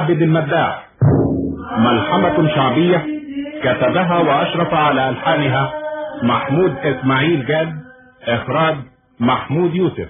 عابد المداح ملحمة شعبية كتبها وأشرف على ألحانها محمود إسماعيل جاد إخراج محمود يوسف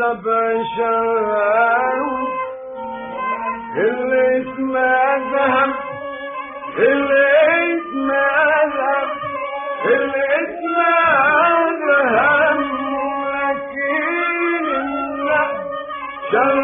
سبع شراوي اللي اسمها ذهب اللي اسمها ذهب اللي اسمها ذهب لكن النحس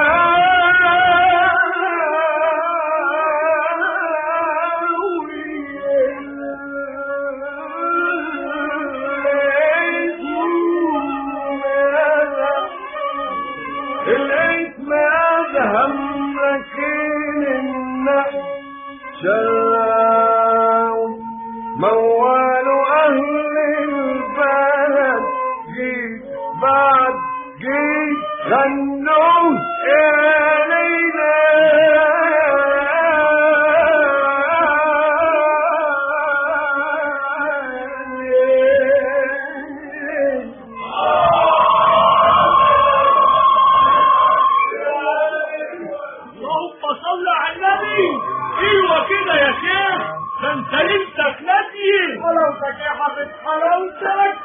الاسم أذهم لكن النحس شاو موال أهل البلد جيت بعد جيت غنوا يا ليلى اللهم صل على النبي ايوه كده يا شيخ ده انت لسه نادي حلاوتك يا حبيب حلاوتك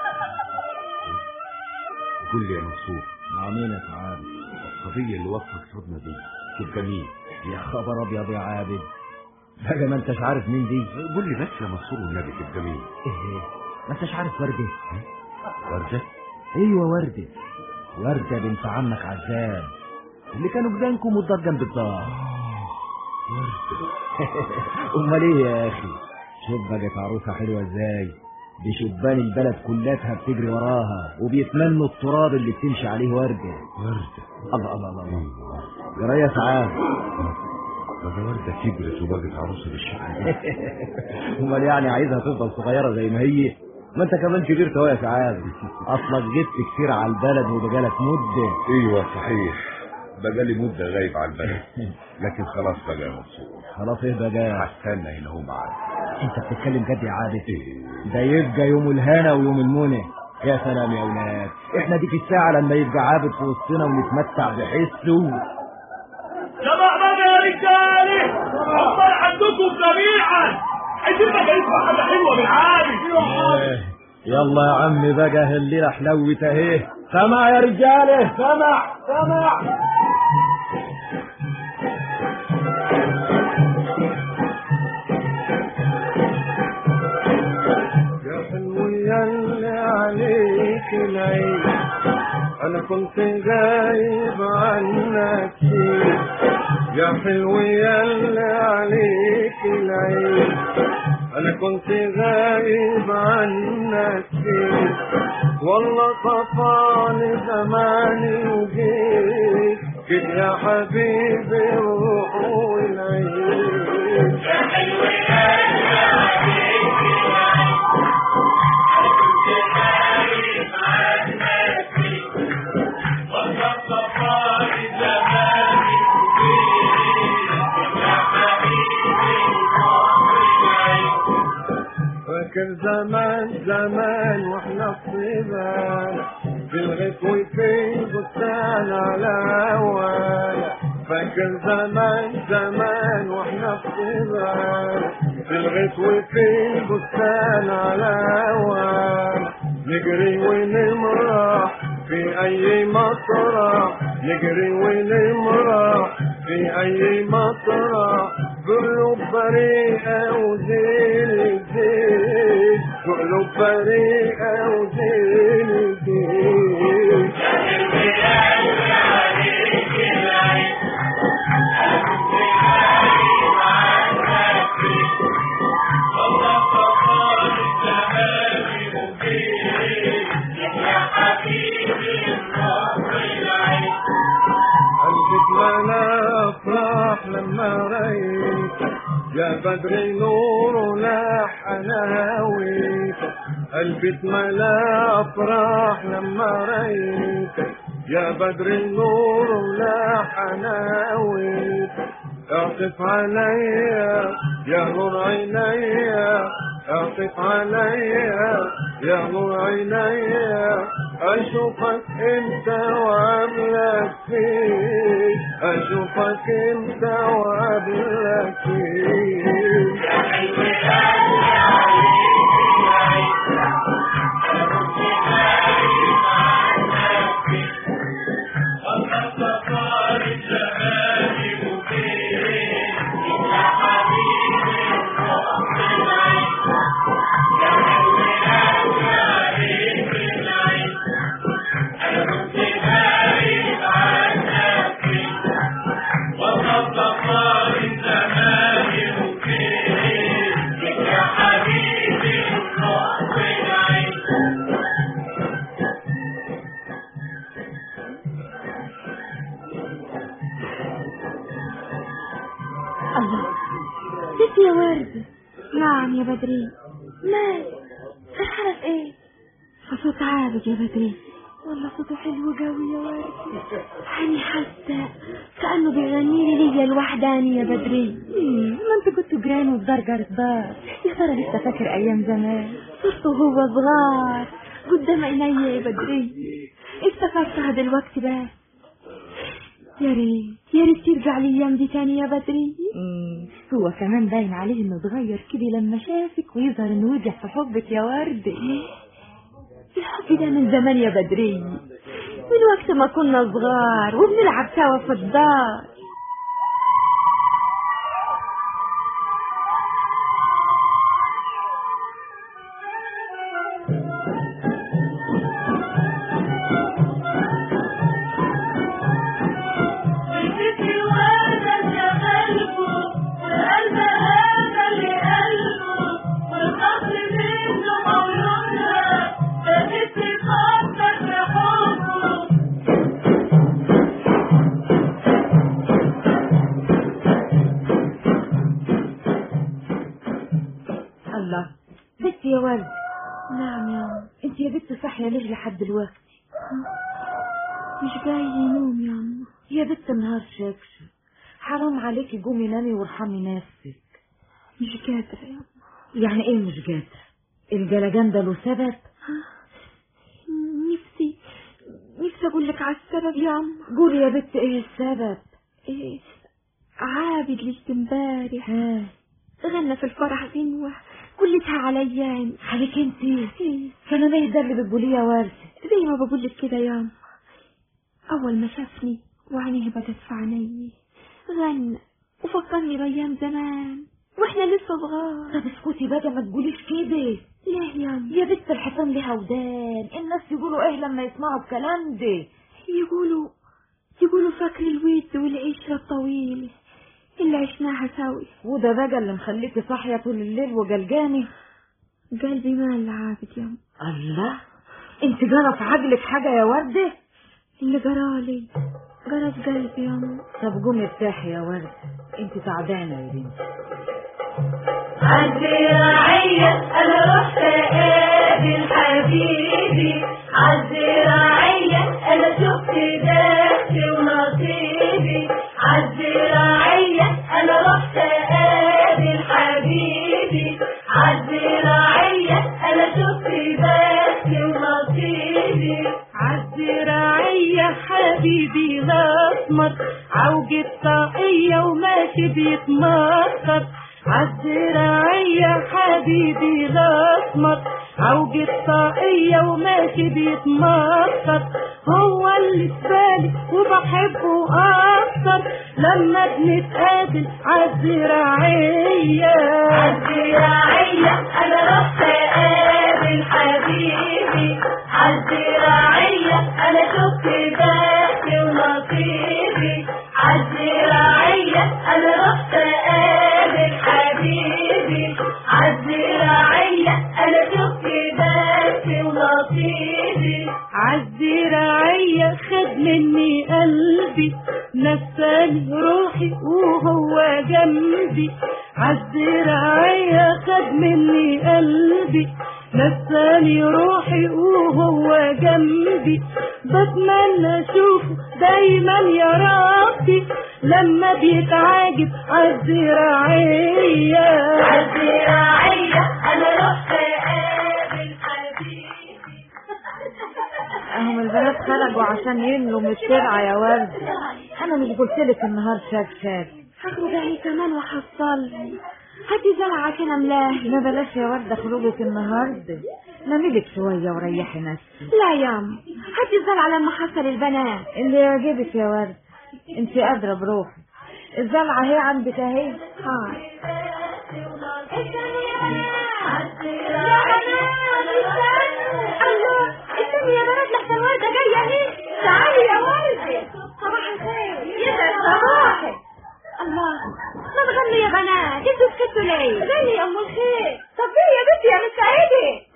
قول لي يا منصور عاملين يا عابد القضية اللي وقفت صدمة دي تبقى مين؟ يا خبر ابيض يا عابد بقى ما انتش عارف مين دي قول لي بس يا منصور والنبي تبقى مين؟ ايه ما انتش عارف وردة وردة؟ ايوه وردة وردة بنت عمك عزام اللي كانوا جيرانكم والدار جنب الدار امال ايه يا اخي شوف بقت عروسه حلوه ازاي دي شبان البلد كلها بتجري وراها وبيتمنوا التراب اللي بتمشي عليه ورده وردة الله الله الله الله جرايه يا سعاد ده وردة كبرت وبقت عروسة بالشكل ده امال يعني عايزها تفضل صغيره زي ما هي ما انت كمان كبرت اهو يا سعاد اصلك جبت كتير على البلد وبقالك مده ايوه صحيح بقالي مدة غايب على البلد لكن خلاص بقى يا منصور خلاص ايه بقى هستنى هنا هو معاك انت بتتكلم جد يا عابد ايه ده يبقى يوم الهنا ويوم المنى يا سلام يا ولاد احنا ديك الساعة لما يبقى عابد في وسطنا ونتمتع بحسه سمع بقى يا رجاله عمال عندكم جميعا عايزين بقى نسمع حاجه حلوه من عالي يلا يا عم بقى الليلة حلوت اهي سمع يا رجالة سمع سمع يا حلو ياللي عليك العين انا كنت غايب عنك كتير يا حلو ياللي عليك العين انا كنت غايب عنك كتير والله طفاني زماني وجيت جيت يا حبيبي الروح والعين فاكر زمان زمان واحنا صغار في الغيط وفي البستان على وانا فاكر زمان زمان واحنا صغار في الغيط وفي البستان على وانا نجري ونمرح في اي مطرح نجري ونمرح في اي مطرح قلوب بريئة وزين الزين قلوب بريئة وزين الزين قلبك ملا افراح لما رأيت يا بدر نور ولاح انا هويت قلبك ملا افراح لما رأيت يا بدر نور ولاح انا هويت اعطف عليا يا نور عينيا اعطف عليا يا نور عينيا اشوفك انت واملك فيك اشوفك انت واملك فيك يا وردة نعم يا بدري مال فرحانة في ايه في صوت عابد يا بدري والله صوته حلو قوي يا وردة أنا حاسة كأنه بيغني لي ليا لوحداني يا بدري ما انت كنت جيران وفي دار جار دار يا ترى لسه فاكر أيام زمان صرت وهو صغار قدام عينيا يا بدري افتكرتها دلوقتي بس يا ريت يا ريت ترجع الايام دي تاني يا بدري هو كمان باين عليه انه اتغير كده لما شافك ويظهر انه وجع في حبك يا ورد الحب ده من زمان يا بدري من وقت ما كنا صغار وبنلعب سوا في الدار والفكر وانا شغلكم والقلب هذا اللي قلبه والقصر منه مولودها بقيت تفكر في حبه الله بنت يا ورد نعم يا انت يا بنت صاحيه ليه لحد دلوقتي مش جاي نوم يا أم يا بنت النهار شاكشة حرام عليكي قومي نامي وارحمي نفسك مش قادرة يا أم يعني ايه مش قادرة الجلجان ده له سبب نفسي نفسي اقول لك على السبب يا أم قولي يا بنت ايه السبب ايه عابد ليش امبارح غنى في الفرح غنوة كلتها عليا عليك انت كان ايه ده اللي بتقوليه يا ورد زي ما بقول لك كده يا أم. اول ما شافني وعينيه بدت في عيني غنى وفكرني بايام زمان واحنا لسه صغار طب اسكتي بقى ما تقوليش كده ليه يا أم؟ يا بنت الحصان ليها ودان الناس يقولوا ايه لما يسمعوا الكلام ده يقولوا يقولوا فاكر الود والعشرة الطويلة اللي عشناها سوا وده بقى اللي مخليكي صاحية طول الليل وجلجاني قلبي مال عابد يا أم. الله انت جرى في عقلك حاجة يا وردة اللي جرالي جرى في قلبي يا أم. طب قومي ارتاحي يا وردة انت تعبانة يا بنتي عالزراعية أنا رحت أقابل حبيبي عالزراعية أنا شفت بختي ونصيبي عالزراعية أنا رحت أقابل حبيبي عالزراعية أنا شفت بختي ونصيبي عالزراعية حبيبي الأسمر عوجة طاقية وماشي بيتمخر عالزراعية حبيبي الأسمر عوجة طاقية وماشي بيتمخر هو اللي في بالي وبحبه أكتر لما بنتقابل عالزراعية عالزراعية أنا رحت أقابل حبيبي عالزراعية أنا شفت بختي ونصيبي عالزراعية أنا رحت أقابل حبيبي عالزراعية أنا شفت بختي ونصيبي عالزراعية خد مني قلبي نساني روحي وهو جنبي عالزراعية خد مني قلبي نساني روحي وهو جنبي بتمنى اشوفه دايما يا ربي لما بيتعاجب عالزراعية عالزراعية أنا رحت أقابل حبيبي اهم البنات خرجوا عشان يملوا من الترعة يا ورد انا مش قلت لك النهار شاك شاك هاخد يعني كمان وحصلني هاتي زرعة عشان املاه ما بلاش يا وردة خروجك النهاردة ناميلك شوية وريحي نفسك لا يا ام هاتي الزرعة لما حصل البنات اللي يعجبك يا ورد انت قادرة بروحك الزلعة اهي عندك اهي هاي الله استني يا بنات لحسن وردة جاية اهي تعالي يا وردة صباح الخير يسعد صباحك الله ما تغنوا يا بنات انتوا سكتوا ليه غني يا ام الخير طب ليه يا بنتي يا مستعدة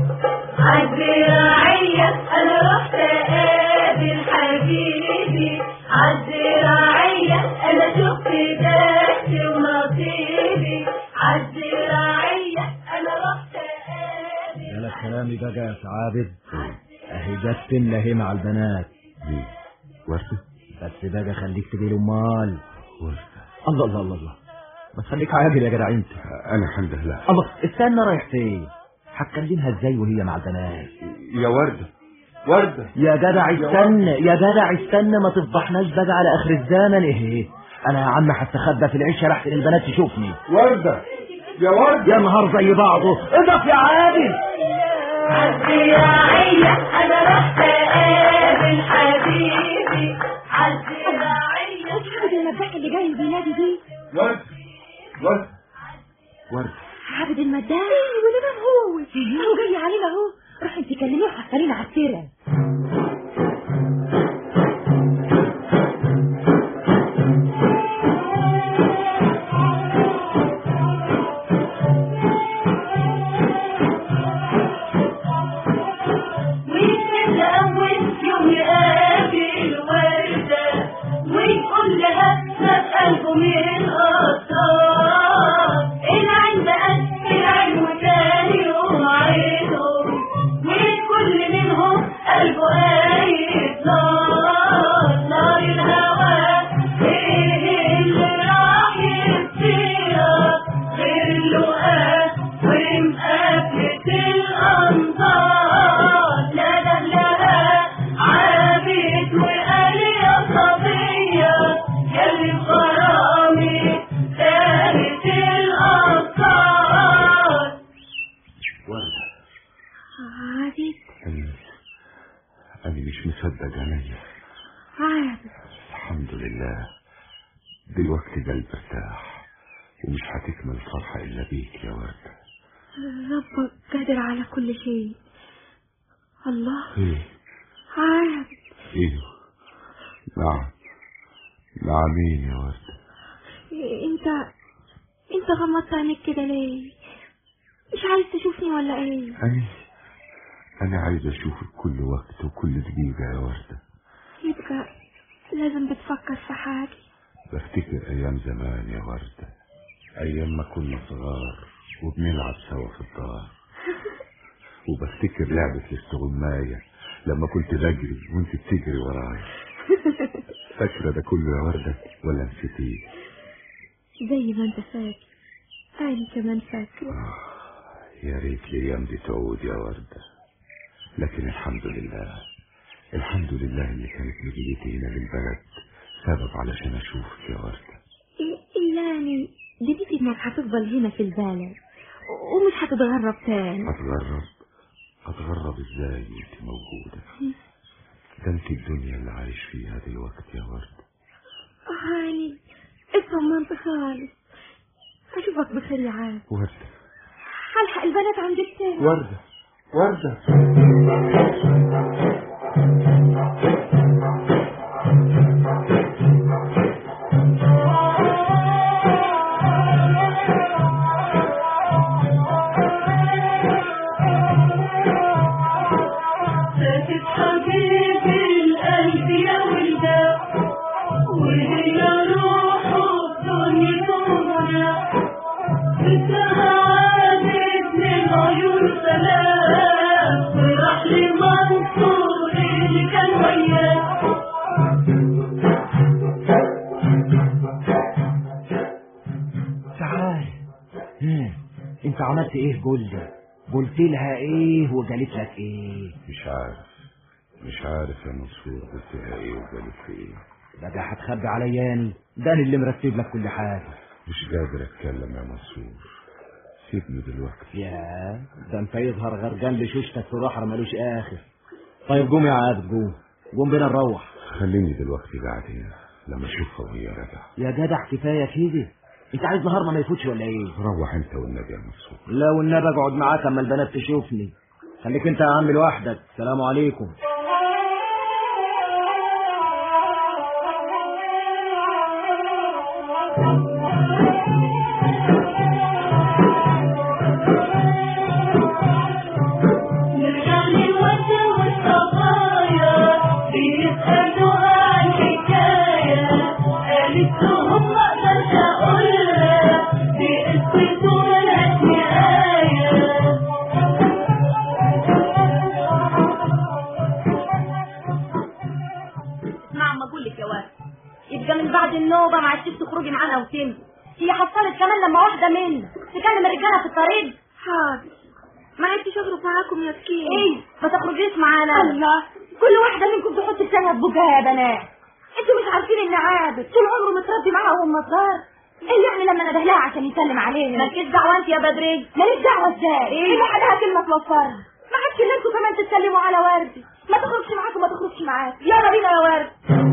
عالزراعية أنا رحت أقابل حبيبي عالزراعية أنا شفت بختي ونصيبي عالزراعية أنا رحت أقابل يلا كلامي بقى يا عابد اهي جت تملى هي مع البنات مين وردة بس بقى خليك تقول امال وردة الله الله الله الله ما تخليك عاجل يا جدع انت انا الحمد لله الله استنى رايح فين هتكلمها ازاي وهي مع البنات يا وردة وردة يا جدع استنى يا جدع استنى ما تفضحناش بقى على اخر الزمن ايه انا يا عم هستخبى في العشه لحسن البنات تشوفني وردة يا وردة يا نهار زي بعضه اضف يا عادل عالزراعية أنا رحت أقابل حبيبي عالزراعية عابد المداح اللي جاي بينادي دي وردة وردة وردة عابد المداح ايوه ده هو هو جاي علينا اهو روح انت كلميه وحصلينا على السيره ويتلون يوم يقابل وردة ويقول لها ما في قلبه من قطار العين بقت العين وتاني يوم عينهم والكل منهم قلبه قايد نار نار الهوى ايه اللي راح يصير غير اللقاء ومقابلة الأنظار ندى لها عابد وقال يا صبية يلي بغرامي كانت الأنصار وردة عابد أنا أنا مش مصدق عينيا عابد الحمد لله دلوقتي قلبي ارتاح ومش هتكمل الفرحة إلا بيك يا وردة ربك قادر على كل شيء الله إيه عابد إيه نعم نعمين يا وردة انت انت غمضت عينيك كده ليه مش عايز تشوفني ولا ايه أنا أنا عايز أشوفك كل وقت وكل دقيقة يا وردة يبقى لازم بتفكر في حاجة بفتكر أيام زمان يا وردة أيام ما كنا صغار وبنلعب سوا في الدار وبفتكر لعبة الاستغماية لما كنت بجري وانت بتجري ورايا فاكرة ده كله يا وردة ولا نسيتيه زي ما انت فاكر انا كمان فاكرة يا ريت الأيام دي تعود يا وردة لكن الحمد لله الحمد لله اللي كانت مجيتي هنا للبلد سبب علشان أشوفك يا وردة إيه يعني جديد انك هتفضل هنا في البلد ومش هتتغرب تاني أتغرب أتغرب إزاي وأنت موجودة ده أنت الدنيا اللي عايش فيها دلوقتي يا وردة هاني اطمنت خالص اشوفك بخير يا عاد وردة هلحق البنات عند التاني وردة وردة ساكت حبيب القلب يا ولدة وهي روحه دنيتنا بسعادة من عيون سلام وراح لمنصور اللي كان وياه تعال مم. انت عملت ايه قول لي قلت لها ايه وقالت لك ايه مش عارف مش عارف يا منصور قلت لها ايه وقالت لي ايه بقى هتخبي علياني ده أنا اللي مرتب لك كل حاجه مش قادر اتكلم يا منصور سيبني دلوقتي يا ده انت يظهر غرقان بشوشتك في بحر ملوش اخر طيب قوم يا عاد قوم قوم بينا نروح خليني دلوقتي قاعد هنا لما اشوفها وهي راجعه يا جدع كفايه كده انت عايز نهارنا ما يفوتش ولا ايه روح انت والنبي يا منصور لا والنبي اقعد معاك اما البنات تشوفني خليك انت يا عم لوحدك سلام عليكم نرجع للوجه والصبايا بيسألوا عن حكاية اما اقول لك يا ورد يبقى من بعد النوبه ما عدتش تخرجي معانا وتمشي هي حصلت كمان لما واحده منا تكلم الرجاله في الطريق حاضر ما عدتش اخرج معاكم يا سكين ايه ما تخرجيش معانا الله كل واحده منكم تحط لسانها في بوجها يا بنات انتوا مش عارفين ان عابد طول عمره متربي معاها وهم صغار ايه يعني لما نده لها عشان يسلم علينا مالكيش دعوه انت يا بدري ماليش دعوه ازاي ايه اللي حدها كلمه توفرها ما عادش ان انتوا كمان تتكلموا على وردي ما تخرجش معاكم ما تخرجش معاك يلا بينا يا ورد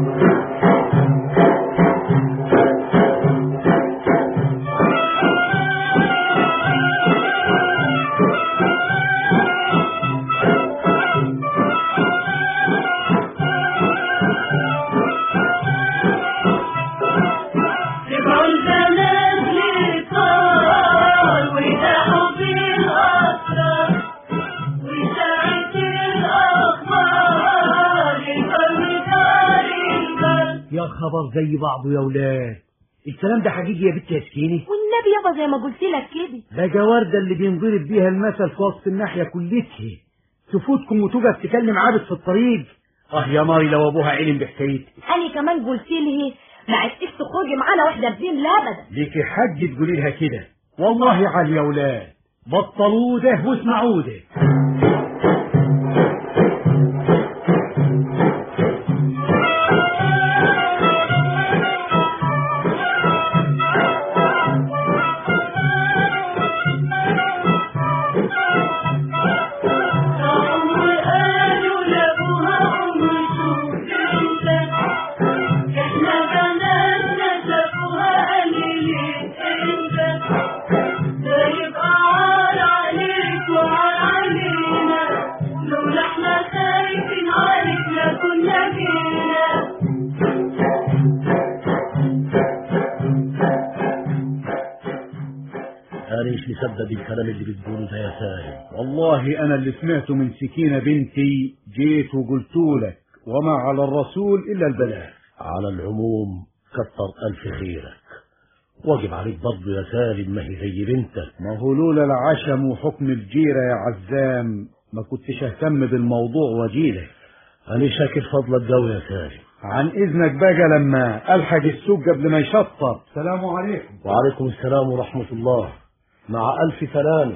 رجعوا البنات للطار ويدعوا بالأسرار وشاعت الأخبار الفرد دار البر يا خبر زي بعضه يا ولاد الكلام ده حقيقي يا بنت يا سكيني والنبي يابا زي ما قلت لك كده ده جواردة اللي بينضرب بيها المثل في وسط الناحية كلتها تفوتكم وتقف تكلم عابد في الطريق اه يا ماري لو ابوها علم بحكايتي انا كمان قلت لي ما عدتش تخرجي معانا واحده بدين لا ابدا ليكي حج تقولي لها كده والله علي يا ولاد بطلوا ده واسمعوا ده عمر قالوا لأبوها أم شوف انت احنا بناتنا شافوها قليلين انت ده يبقى عار عليك وعار علينا لولا احنا خايفين عليك لا كنا جينا انا مش مصدق الكلام اللي بتقوله ده يا سالم والله انا اللي سمعته من سكينة بنتي جيت وقلت لك وما على الرسول الا البلاغ على العموم كتر الف خيرك واجب عليك برضه يا سالم ما هي زي بنتك ما هو لولا العشم وحكم الجيرة يا عزام ما كنتش اهتم بالموضوع واجيلك انا شاكر فضلك قوي يا سالم عن اذنك بقى لما الحق السوق قبل ما يشطب سلام عليكم وعليكم السلام ورحمة الله مع ألف سلامة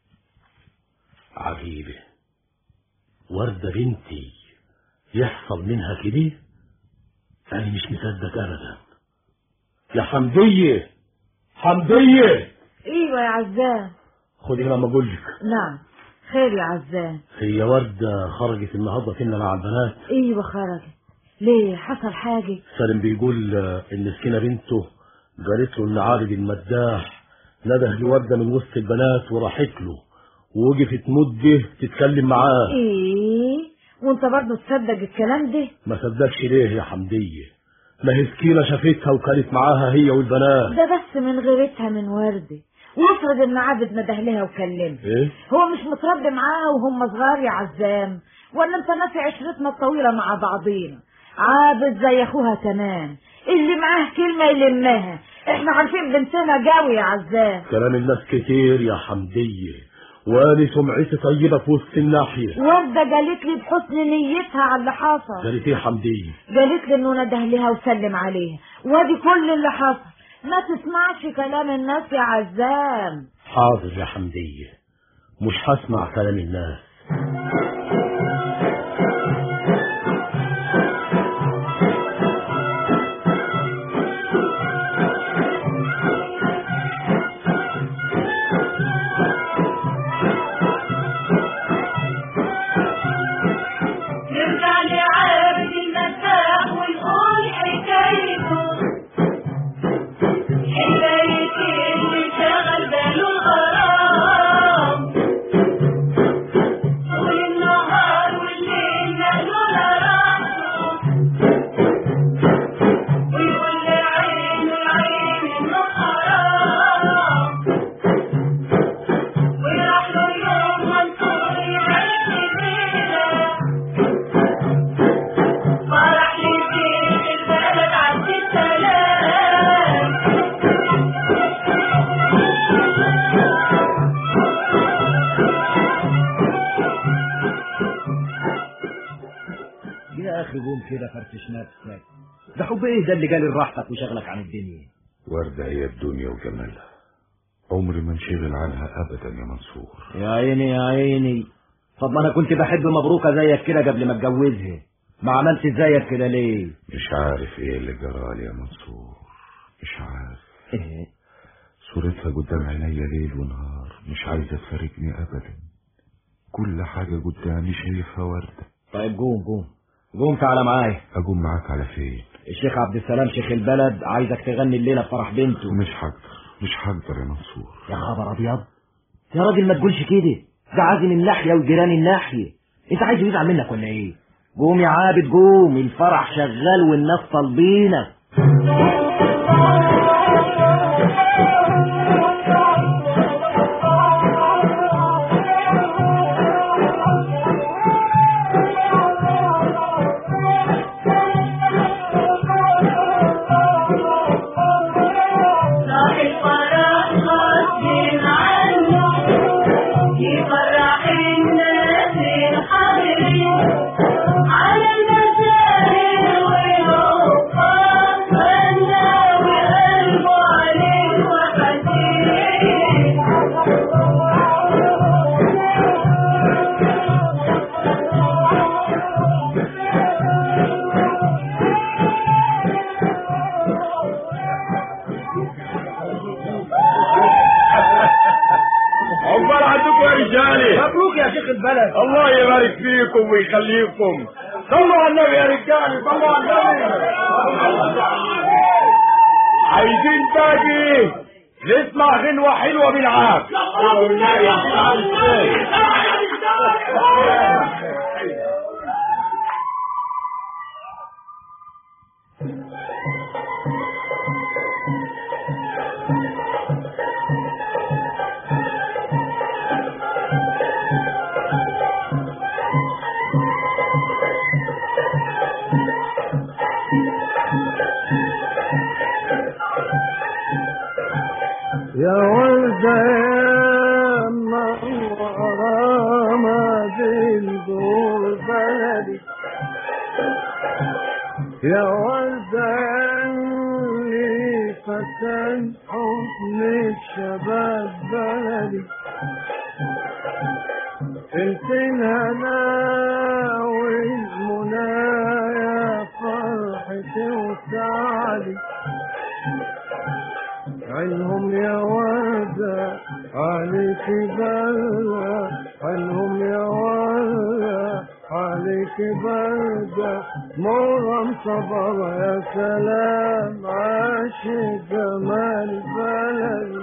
عجيبة وردة بنتي يحصل منها كده أنا مش مصدق أبدا يا حمدية حمدية ايوه يا عزام خدي لما أقول لك نعم خير يا عزام هي وردة خرجت النهاردة فينا مع البنات ايوه خرجت ليه حصل حاجه سالم بيقول آه، إن سكينة بنته قالت له إن عابد المداح نده لوردة من وسط البنات وراحت له ووقفت مدة تتكلم معاه ايه وانت برضه تصدق الكلام ده ما صدقش ليه يا حمدية ما هي سكينة شافتها وكانت معاها هي والبنات ده بس من غيرتها من وردة وافرض ان عابد نده لها وكلمها ايه هو مش متربي معاها وهم صغار يا عزام ولا انت ناسي عشرتنا الطويله مع بعضينا عابد زي اخوها تمام اللي معاه كلمه يلمها احنا عارفين بنتنا جاوي يا عزام كلام الناس كتير يا حمدية وانا سمعتي طيبة في وسط الناحية وردة قالت لي بحسن نيتها على اللي حصل قالت ايه حمدية قالت لي انه نده لها وسلم عليها وادي كل اللي حصل ما تسمعش كلام الناس يا عزام حاضر يا حمدية مش هسمع كلام الناس نرجع لعابد المداح ونقول حكايته حكاية اللي شغل باله الغرام طول النهار والليل ماله لراسه ويقول لعينه العين انه حرام ويروح له يوم منصور يعيش فينا فرح للبيت البلد عبد السلام يا اخي قوم كده فرفش نفسك ده حب ايه ده اللي جالي راحتك وشغلك عن الدنيا وردة هي الدنيا وجمالها عمري ما انشغل عنها ابدا يا منصور يا عيني يا عيني طب ما انا كنت بحب مبروكة زيك كده قبل ما اتجوزها ما عملت زيك كده ليه مش عارف ايه اللي جرالي يا منصور مش عارف إيه؟ صورتها قدام عينيا ليل ونهار مش عايزة تفارقني ابدا كل حاجة قدامي شايفها وردة طيب قوم قوم قوم تعالى معايا اقوم معاك على فين الشيخ عبد السلام شيخ البلد عايزك تغني الليله في فرح بنته مش هقدر مش هقدر يا منصور يا خبر ابيض يا راجل ما تقولش كده ده عازم الناحيه وجيران الناحيه انت عايزه يزعل منك ولا ايه قوم يا عابد قوم الفرح شغال والناس طالبينك راح الفرح غصب عنه يفرح الناس الحاضرين على المشاهد والعقاب غنى وقلبه عليه وحزين عقبال عندكم يا رجالي مبروك يا شيخ البلد الله يبارك فيكم ويخليكم صلوا على النبي يا رجالي صلوا على النبي عايزين باقي نسمع غنوة حلوة بالعاب يا وردة يا منورة ما بين دور بلدي يا وردة اللي فتن حضنك شباب بلدي انت الهنا والمنى يا فرحتي وسعدي عنهم يا وردة عليك بلة عنهم يا وردة عليك بلدة مرم صبر يا سلام عاشق جمال بلدي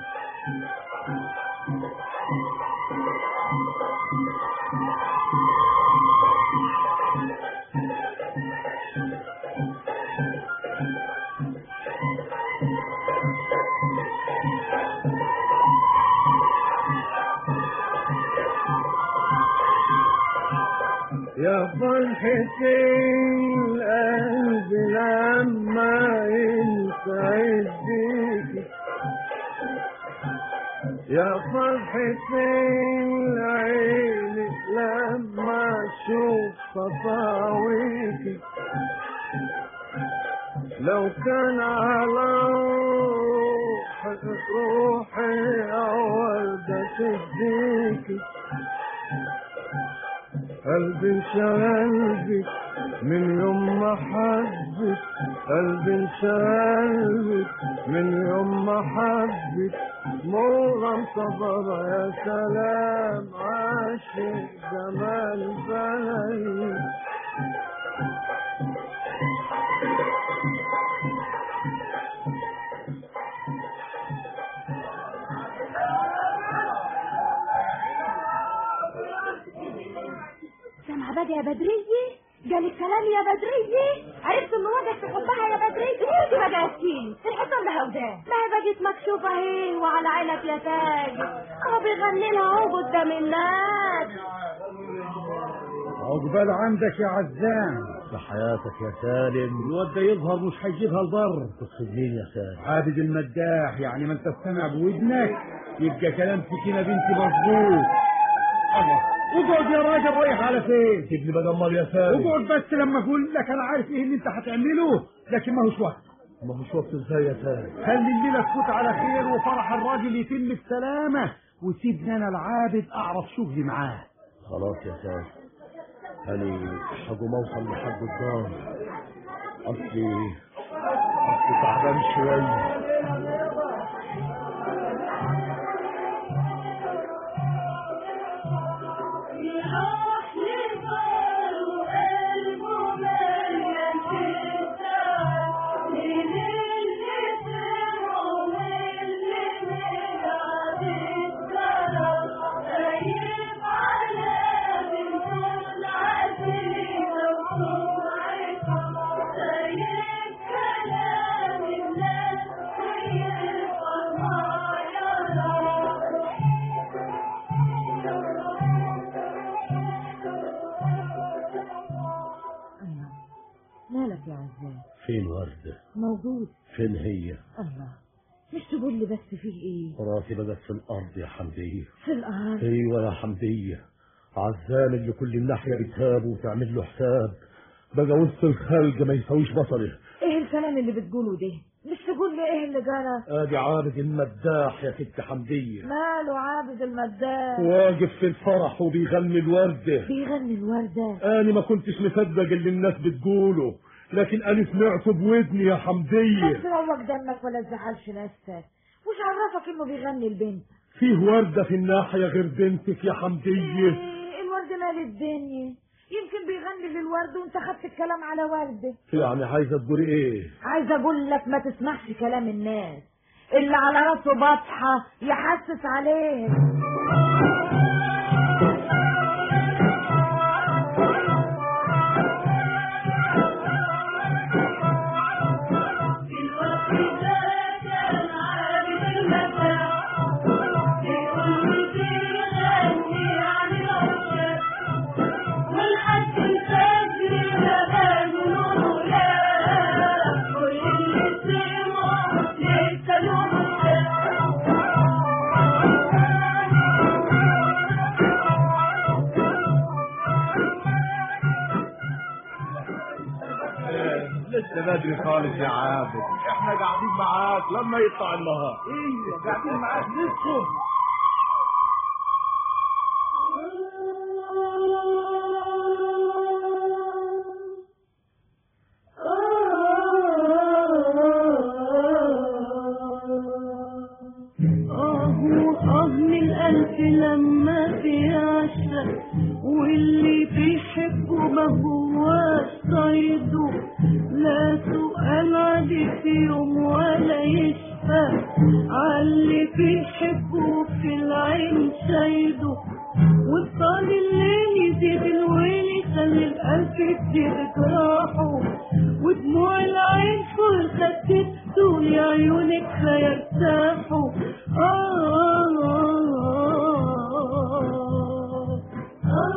يا فرحتي القلب لما ينسعد بيكي يا فرحتي العين لما اشوف صفاويكي لو كان على روحي روحي وردة تديكي قلبي انشغل بك من يوم ما حبك قلبي انشغل بك من يوم ما حبك مرغم صبر يا سلام عاشق جمال بلدي سامعة بقى يا بدرية جالك كلام يا بدرية عرفت ان وجدك في حبها يا بدرية انت بقى يا سكين الحصان لها ودان ما هي بقت مكشوفة اهي وعلى عينك يا تاج اهو بيغني لها اهو قدام الناس عقبال عندك يا عزام بحياتك يا سالم الواد ده يظهر مش هيجيبها البر تقصد مين يا سالم عابد المداح يعني ما انت تستمع بودنك يبقى كلام سكينة بنتي مظبوط الله اقعد يا راجل رايح على فين سيبني بقى امال يا سامي اقعد بس لما اقول لك انا عارف ايه اللي انت هتعمله لكن ما هوش وقت ما هوش وقت ازاي يا سامي خلي الليله تفوت على خير وفرح الراجل يتم بسلامه وسيبني انا العابد اعرف شغلي معاه خلاص يا سامي أنا هقوم أوصل لحد الدار أصلي أصلي تعبان شوية يروح للدار وقلبه مليان بالدار من اللي سمعه واللي بعد الدار خايف على بنته العزيزة وسمعتها خايف كلام الناس ويفرح يا رب الله مالك يا عزام فين وردة موجود فين هي الله مش تقول لي بس فيه ايه راسي بقت في الأرض يا حمدية في الارض أيوة يا حمدية عزام اللي كل الناحية بتهاب وتعمل له حساب بقى وسط الخلق ما يساويش بصره ايه الكلام اللي بتقوله ده مش تقول لي ايه اللي جرى ادي عابد المداح يا ست حمدية ماله عابد المداح واقف في الفرح وبيغني الوردة بيغني الوردة انا ما كنتش مصدق اللي الناس بتقوله لكن انا سمعته بودني يا بس حمدية روق دمك ولا تزعلش نفسك وش عرفك انه بيغني البنت فيه وردة في الناحية غير بنتك يا حمدية ايه الورد مال الدنيا يمكن بيغني للورد وانت خدت الكلام على ورده يعني عايزة تقولي ايه عايزه اقول لك ما تسمعش كلام الناس اللي على راسه بطحه يحسس عليه في الوقت ده كان عابد المداح بيقول بيغني عن العشاق والحد الفجر لبان نوره كل اللي سمعه لسه له مشتاق لسه بدري خالص يا عابد احنا قاعدين معاك لما يطلع النهار ايه قاعدين معاك للصبح آه آه من ألف لما بيعشق واللي بيحبه ما هواش صيده لا سؤال عادي في يوم ولا يشفى عاللي بيحبه في العين شايده وطال الليل يزيد الويل يخلي القلب يكتب جراحه ودموع العين فوق الخد تقول عيونك فيرتاحوا آه آه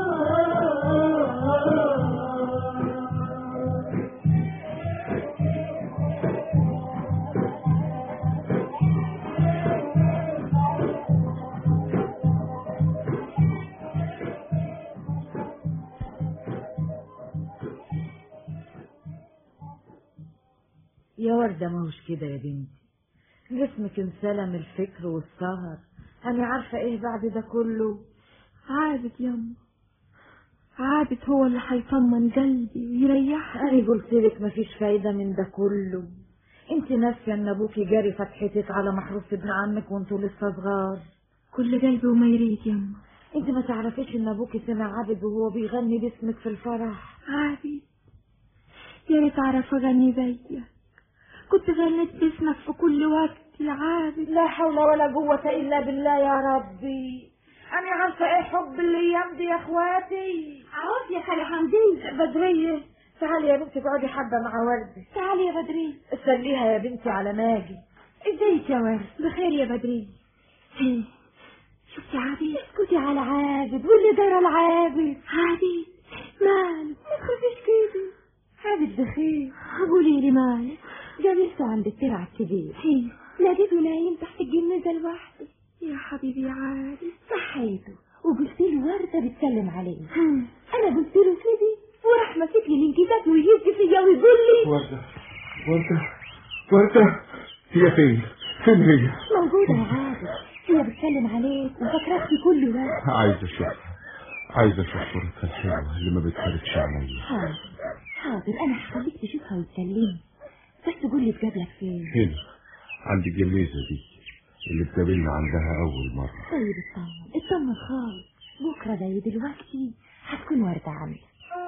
آه آه يا وردة ما هوش كده يا بنتي جسمك انسلم الفكر والسهر انا عارفة ايه بعد ده كله عابد يما عابد هو اللي هيطمن قلبي ويريحني انا قلت لك مفيش فايدة من ده كله انت ناسية ان ابوكي جاري فتحتك على محروس ابن عمك وانتوا لسه صغار كل قلبي وما يريد يما انت ما تعرفيش ان ابوكي سمع عابد وهو بيغني باسمك في الفرح عابد يا ريت اعرف اغني زيك كنت غنيت باسمك في كل وقت يا عابد لا حول ولا قوة الا بالله يا ربي انا عارفة ايه حب الايام دي يا اخواتي عوض يا خالي حمدين بدرية تعالي يا بنتي اقعدي حبة مع وردة تعالي يا بدري سليها يا بنتي على ماجي ازيك يا ورد بخير يا بدري ايه شفتي عابد اسكتي على عابد واللي دار العابد عابد مال ما تخافيش كده عابد بخير قولي لي مال جابلته عند الترعة الكبير لقيته نايم تحت الجنازة لوحده يا حبيبي يا عابد صحيته وقلت له وردة بتسلم عليه انا قلت له كده وراح ماسك لي الانكتاف ويهز فيا ويقول لي وردة وردة وردة هي فين؟ فين هي؟ موجودة يا عادل هي بتسلم عليك وفاكراك في كل وقت عايز اشوفها عايز اشوف صورتها الحلوة اللي ما بتخرجش عليا حاضر حاضر انا هخليك تشوفها وتسلمي بس قول لي تقابلك فين هنا عند الجميزة دي اللي اتقابلنا عندها أول مرة طيب اطمن اطمن خالص بكرة زي دلوقتي هتكون وردة عندك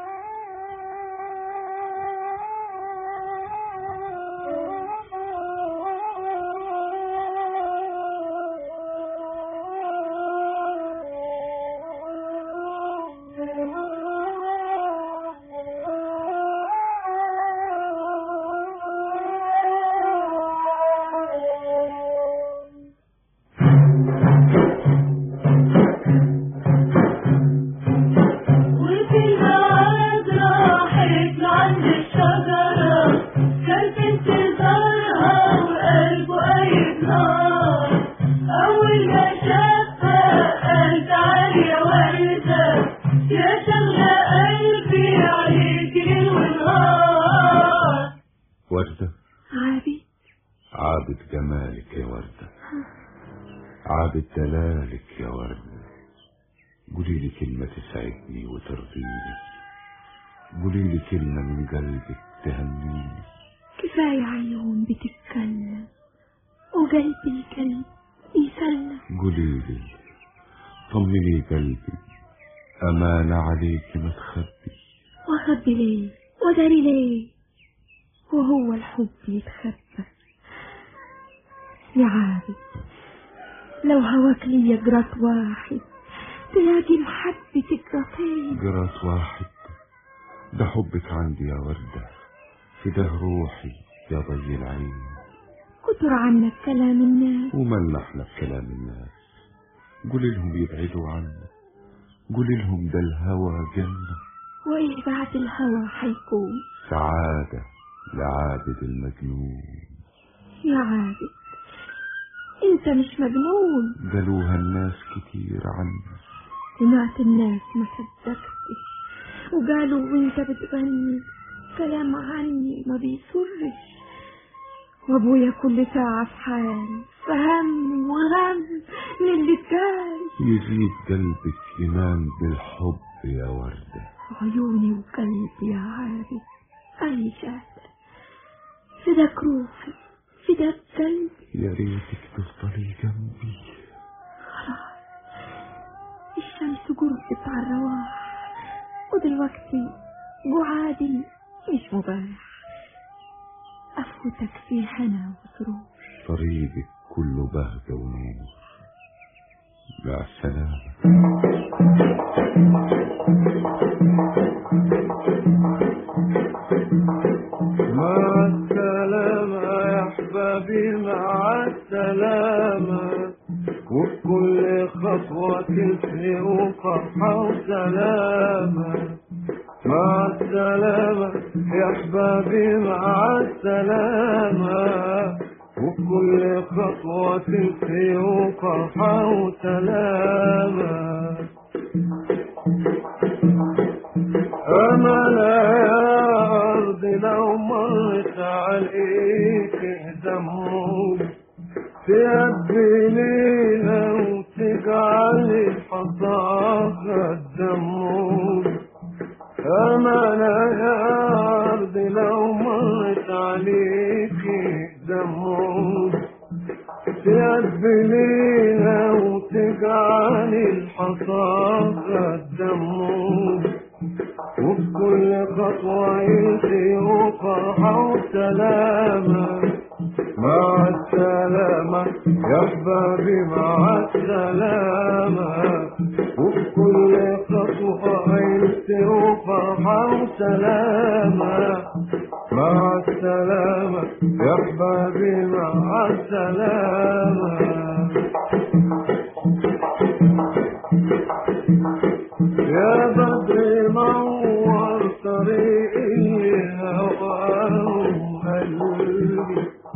وفي البعد راحت لعند الشجرة كان في انتظارها وقلبه قايد نار أول ما شافها قال تعالي يا وردة يا شغلة قلبي عليك ليل ونهار وردة عابد عابد جمالك يا وردة عابد دلالك يا وردة قولي لي كلمة تسعدني وترضيني قولي لي كلمة من قلبك تهنيني كفاية عيون بتتكلم وقلبي قلب يسلم قولي لي طمني قلبي أمانة عليك ما تخبي واخبي ليه وداري ليه وهو الحب يتخبى يا عابد لو هواك لي جرات واحد تلاقي محبتك جراتين جرات واحد ده حبك عندي يا وردة في ده روحي يا ضي العين كتر عنك كلام الناس ومالنا احنا بكلام الناس قولي لهم يبعدوا عنا قولي لهم ده الهوى جنة وايه بعد الهوى حيكون سعادة لعابد المجنون يا عابد انت مش مجنون قالوها الناس كتير عنك سمعت الناس ما صدقتش وقالوا وانت بتغني كلام عني ما بيسرش وابويا كل ساعة في حال فهم وغم من اللي اتقال يزيد قلبك ينام بالحب يا وردة عيوني وقلبي يا عابد أي شهد فداك روحي فداك قلبي يا ريتك تفضلي جنبي الشمس قربت على الرواح ودلوقتي جعادي مش مباح أفوتك في هنا وسرور طريقك كله بهجة ونور مع السلامة مع السلامة يا أحبابي مع السلامة وبكل خطوة تفرق فرحة وسلامة مع السلامة يا أحبابي مع السلامة وبكل خطوة تفرق فرحة وسلامة أمل يا أرض لو مرت عليك دموع تقبلينا وتجعل الحصاها الدموع أمل يا أرض لو مرت عليك دموع تقبلينا وتجعل الحصاها الدموع وبكل خطوة يلقي فرحة وسلامة مع السلامة يا أحبابي مع السلامة وبكل خطوة يلقي فرحة وسلامة مع السلامة يا أحبابي مع السلامة يا بدر نور طريقي هواه قلبي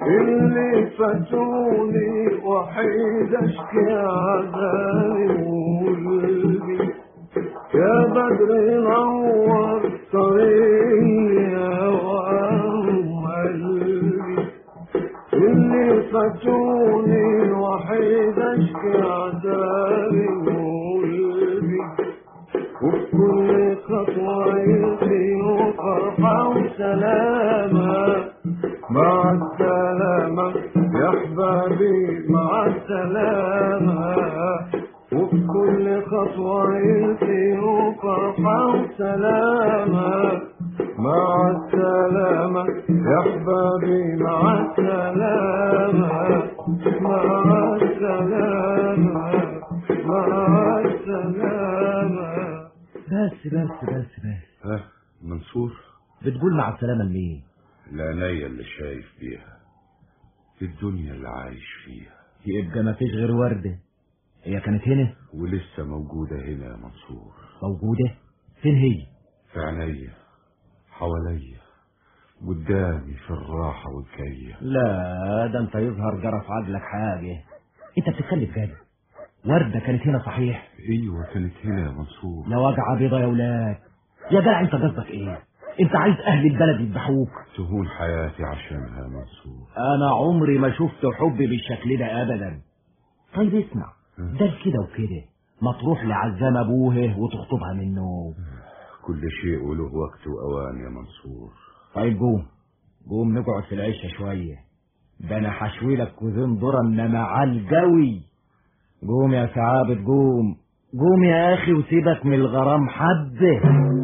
اللي فاتوني وحيد اشكي عذابي وقلبي يا بدر نور طريقي يا وام قلبي اللي فاتوني وحيد اشكي عذابي وقلبي وفي كل خطوة يلقي فرحة وسلامة مع السلامة يا احبابي مع السلامة وفي كل خطوة يلقي فرحة وسلامة مع السلامة يا احبابي مع السلامة مع السلامة مع السلامة بس بس بس بس ها منصور بتقول مع السلامة لمين العناية اللي شايف بيها الدنيا اللي عايش فيها يبقى ما فيش غير وردة هي كانت هنا ولسه موجودة هنا يا منصور موجودة فين هي في عينيا حواليا قدامي في الراحة والكية لا ده انت يظهر جرى في عقلك حاجة انت بتتكلم جد وردة كانت هنا صحيح ايوه كانت هنا يا منصور يا وجعة بيضة يا ولاد يا جدع انت قصدك ايه انت عايز اهل البلد يذبحوك تهون حياتي عشانها يا منصور انا عمري ما شفت حب بالشكل ده ابدا طيب اسمع ده كده وكده ما تروح لعزام ابوه وتخطبها منه كل شيء وله وقت وأوان يا منصور طيب قوم قوم نقعد في العشة شوية ده انا حشوي لك كوزين ذرة انما عالجوي قوم يا سعابة قوم قوم يا اخي وسيبك من الغرام حبه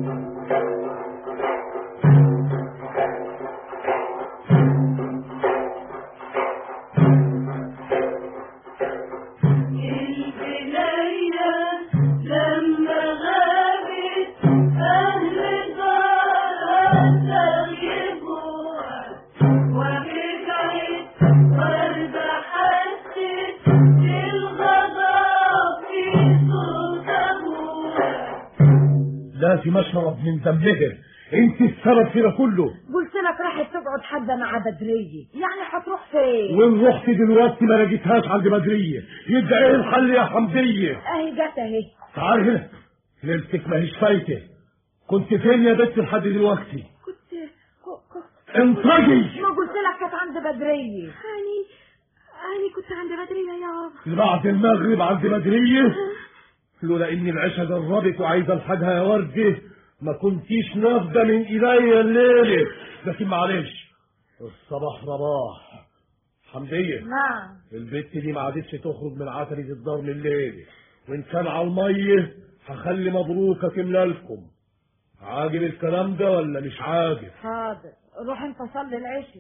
البنية لما غابت أهل دارها تغيبوها ورجعت وردة حست بالغضب في صوت أبوها لازم اشرب من دمها انت السبب في ده كله قلت لك راحت تقعد حبة مع بدرية يعني هتروح فين وين رحت دلوقتي ما لقيتهاش عند بدرية يبقى ايه الحل يا حمدية اهي جت اهي تعال هنا ليلتك ما هيش فايتة كنت فين يا بنت لحد دلوقتي كنت كنت انطقي ما قلت لك كانت عند بدرية هاني هاني كنت عند بدرية يا بابا بعد المغرب عند بدرية لولا ان العشاء جربت وعايزه الحاجها يا وردة ما كنتيش نافذة من ايديا الليلة لكن معلش الصباح رباح حمدية نعم البت دي ما عادتش تخرج من عتبة الدار من الليل وان كان على المية هخلي مبروكة تملى لكم عاجب الكلام ده ولا مش عاجب حاضر روح انت صلي العشاء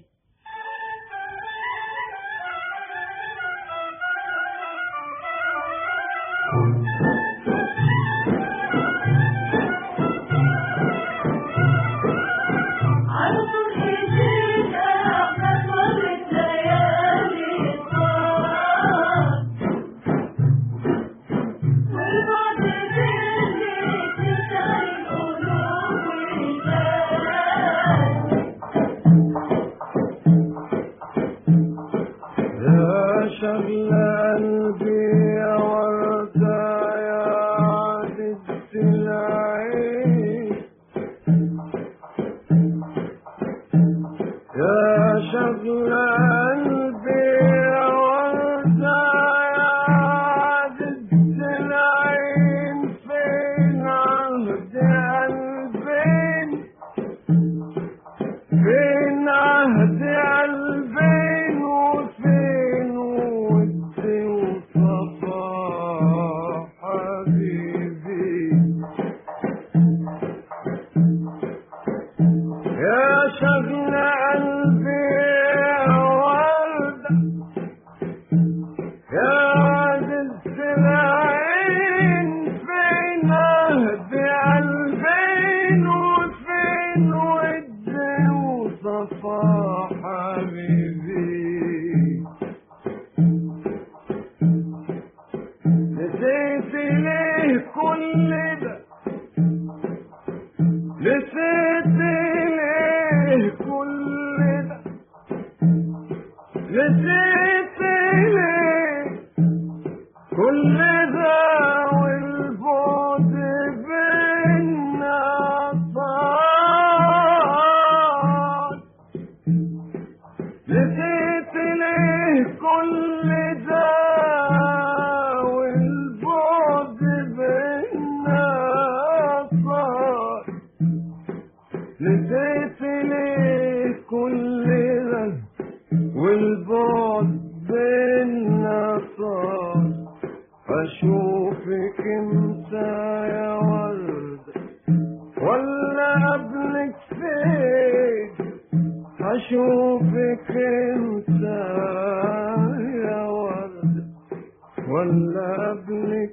على طول ايدينا احنا مرت ليالي الصار والبعد بيني تسعي القلوب والبال يا شغل قلبي يا وردة يا عدد العين يا شغل قلبي يا وردة يا عدد العين فين عهد قلبين فين عهد قلبين وفين ودي وصفا حبيبي يا شغل قلبي نسيت ليه كل ده والبعد بينا طال نسيت ليه كل ده والبعد بينا طال نسيت ليه كل ده والبعد بينا صار أشوفك امتى يا ورد ولا قبلك فين أشوفك امتى يا ورد ولا قبلك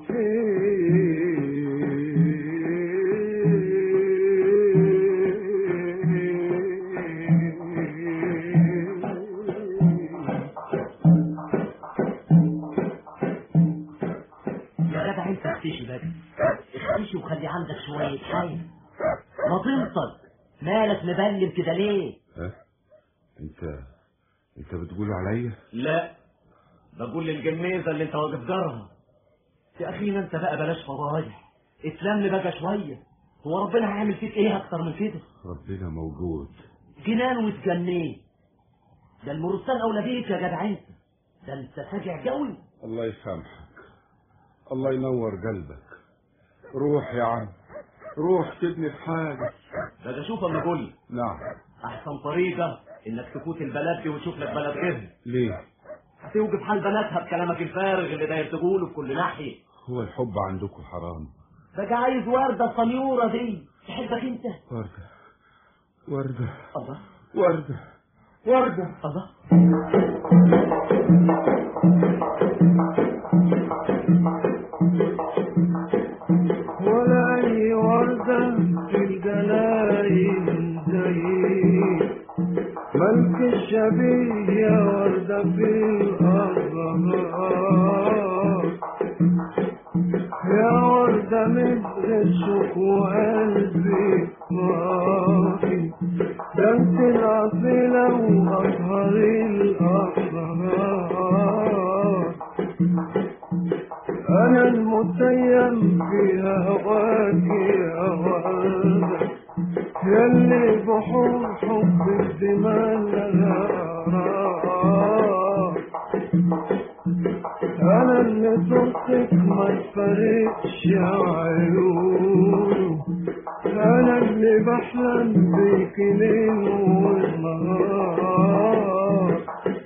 يا جدع انت اختشي بقى اختشي وخلي عندك شوية حي ما تنطق مالك مبلم كده ليه ها انت انت بتقول عليا لا بقول للجميزة اللي انت واقف جارها يا اخينا انت بقى بلاش فضايح اتلم بقى شوية هو ربنا هيعمل فيك ايه اكتر من كده ربنا موجود جنان وتجنيه ده المرسال اولى بيك يا جدع انت ده انت ساجع قوي الله يسامحك الله ينور قلبك روح يا عم روح سيبني في حالي ده شوف اما اقول نعم احسن طريقة انك تفوت البلد دي وتشوف لك بلد غيرها ليه هتوجب حال بناتها بكلامك الفارغ اللي داير تقوله في كل ناحية هو الحب عندكم حرام بقى عايز وردة الصنيورة دي تحبك انت وردة وردة الله وردة وردة الله ولا أي وردة في الجناين زيك ملك الشبيه يا وردة في الأزهار يا وردة مثل الشوق وقلبي صافي ده انت الأصيلة وأطهر الأطهار أنا المتيم فيها هواك يا وردة يلي بحور حب الدماء لها آراء أنا اللي صوتك ما تفرقش عيونه أنا اللي بحلم بيك ليل ونهار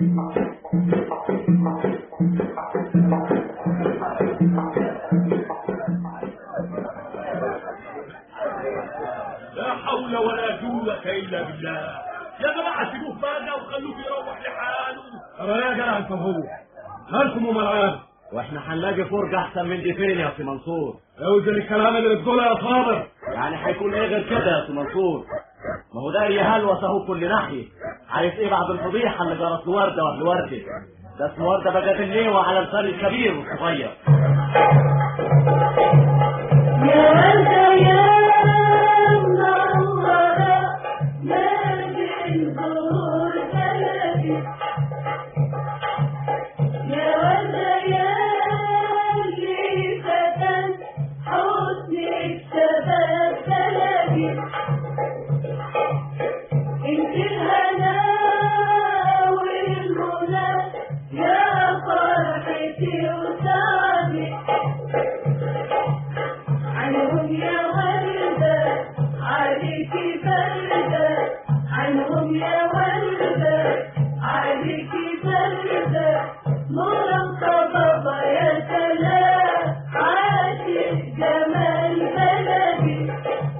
لا حول ولا قوة إلا بالله يا جماعة سيبوه بقى وخلوه يروح لحاله ترى يا جدع انت وهو مالكم وملعان واحنا هنلاقي فرجة احسن من دي فين يا سي منصور اوزن الكلام اللي بتقوله يا صابر يعني هيكون ايه غير كده يا سي منصور ما هو ده يهلوس اهو كل ناحية عارف ايه بعد الفضيحة اللي جرت لوردة واهل وردة ده اسمه وردة بقى بالليوة على لسان الكبير والصغير يا وردة يا منورة ما بين ظهور بلدي يا وردة يا اللي فتن حسنك شباب بلدي انت الهنا والمنى يا فرحتي وسعدي عنهم يا وردة عليكي بردة عنهم يا وردة عليكي بردة مرقبة يا سلام عاشق جمال بلدي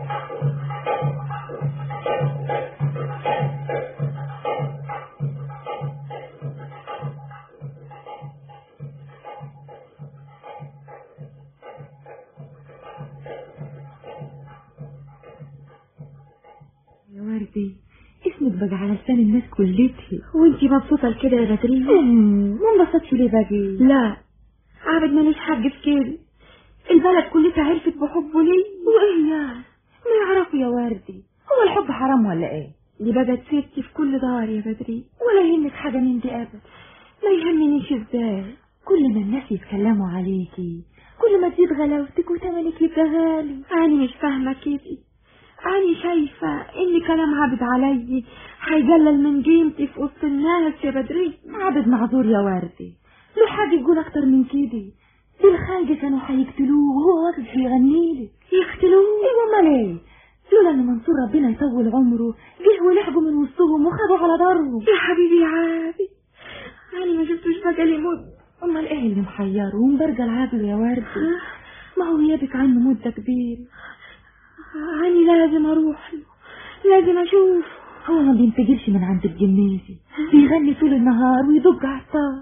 يا وردي اسمك بقى على لسان الناس كلتها وانتي مبسوطة لكده يا بدرية ما انبسطتش ليه باقي لا عابد ماليش حق في كده البلد كلها عرفت بحبه ليه وايه يعني ما يعرفوا يا وردي هو الحب حرام ولا ايه دي بقت سيرتي في كل دار يا بدري ولا يهمك حاجة من دي أبدا ما يهمنيش ازاي كل ما الناس يتكلموا عليكي كل ما تزيد غلاوتك وتمنك يبقى غالي أنا مش فاهمة كده أنا شايفة إن كلام عبد علي هيقلل من قيمتي في وسط الناس يا بدري عبد معذور يا وردي له حاجة يقول أكتر من كده دي الخارجة كانوا هيقتلوه وهو واقف بيغنيلك يقتلوه ايوه امال ايه لولا ان منصور ربنا يطول عمره جه ولحقوا من وسطهم وخدوا على ضرهم يا حبيبي يا عابد أنا ما شفتوش بقى لي مدة امال ايه اللي محيره ومبرجة العابد يا وردي ما هو غيابك عنه مدة كبيرة أنا لازم أروح له لازم أشوف هو ما بينفجرش من عند الجميزي بيغني طول النهار ويدق على الطار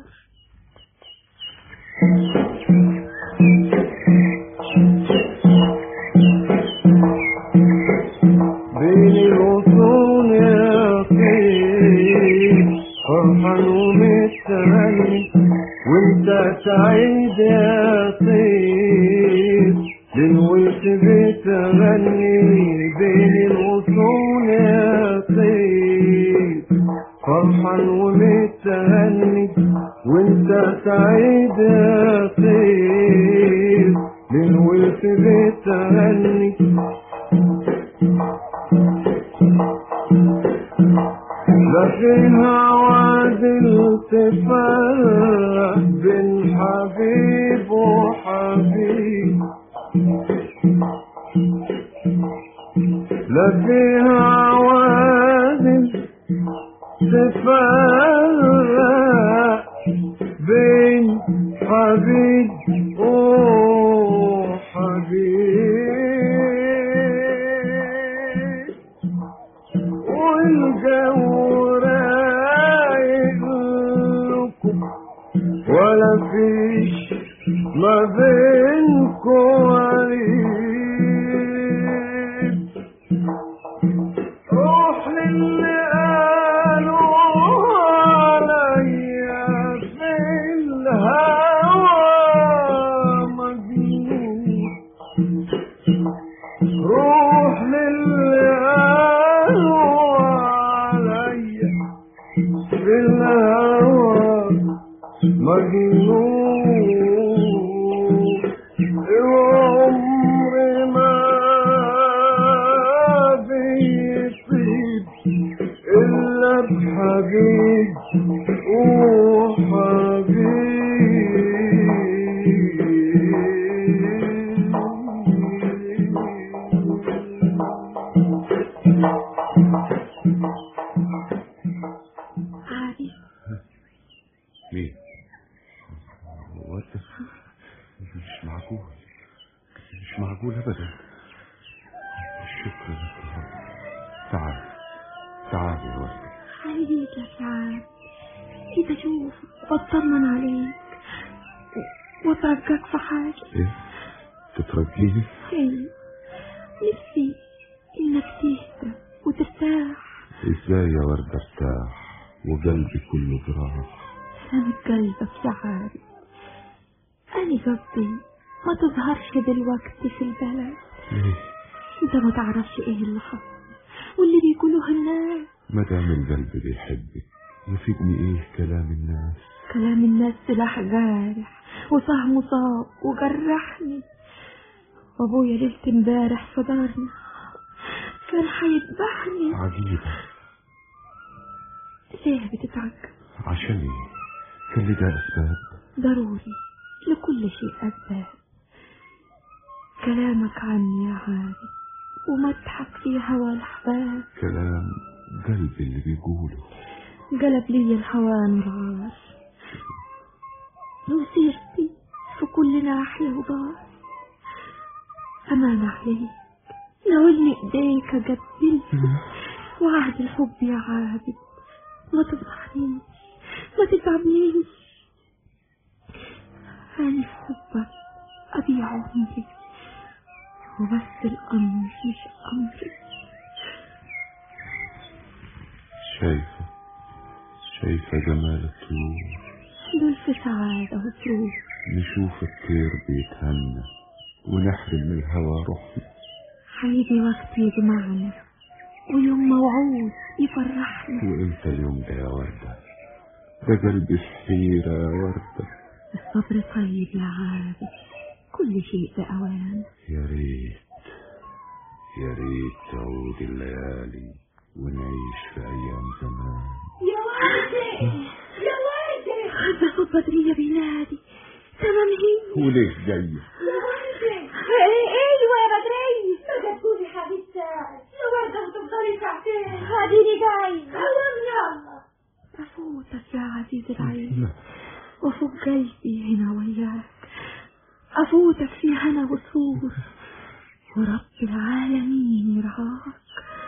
بين الغصون يا طيب فرحان ومستغني وانت سعيد يا طيب للويت بتغني بين الغصون يا طيب فرحان ومستغني وانت سعيد يا طيب للويت بتغني لا فيها وادل تفرق بين حبيب وحبيب لا فيها وادل تفرق بين حبيب وحبيب والجو رايق لكم ولا فيش ما بينكم قريب روح للي قالوا عليا في الهوى مجنون روح للي قالوا عليا في الهوى مجنون عمري ما بيطيب إلا بحبيب عارف ليه هو انت مش معقول مش معقول ابدا الشكر لك يا رب تعال تعال يا ولد حبيبي لك يا عاد جيت أشوف واطمن عليك وأترجاك في حاجة ايه تترجيني ايه نفسي إنك تهدى وترتاح ازاي يا ورد ارتاح وقلبي كله جراح سامك قلبك يا عارف أنا قصدي ما تظهرش دلوقتي في البلد ليه انت ما تعرفش ايه اللي حصل واللي بيقولوه الناس ما دام القلب بيحبك يفيدني ايه كلام الناس كلام الناس سلاح جارح وصهمه صاب وجرحني وابويا ليلة امبارح في دارنا كان هيذبحني عجيبة ليه بتتعجب عشان ايه كان لي ده اسباب ضروري لكل شيء أسباب كلامك عني يا عارف ومدحك في هوى الأحباب كلام قلبي اللي بيقوله قلب لي الهوان الغار وسيرتي في كل ناحية وضار أمان عليك ناولني إيديك أقبلك وعهد الحب يا عابد ما تفضحنيش ما تتعبنيش أنا في حبك أبيع عمري وبس الأمر مش أمري شايفة شايفة جمال الطيور دول في سعادة وسرور نشوف الطير بيتهنى ونحرم من الهوى روحنا هيجي وقت يجمعنا ويوم موعود يفرحني وامتى اليوم ده يا وردة ده قلبي في حيرة يا وردة الصبر طيب يا عابد كل شيء بأوان يا ريت يا ريت تعود الليالي ونعيش في أيام زمان يا وردة يا وردة ده صوت بدرية بينادي تمام هي وليش جاية يا وردة ايوه يا بدرية ما تقولي حبيب ساعة يا وردة وتفضلي ساعتين هاديني جاي قوم يلا أفوتك يا عزيز العين وفوق قلبي هنا وياك أفوتك في هنا وسرور ورب العالمين يرعاك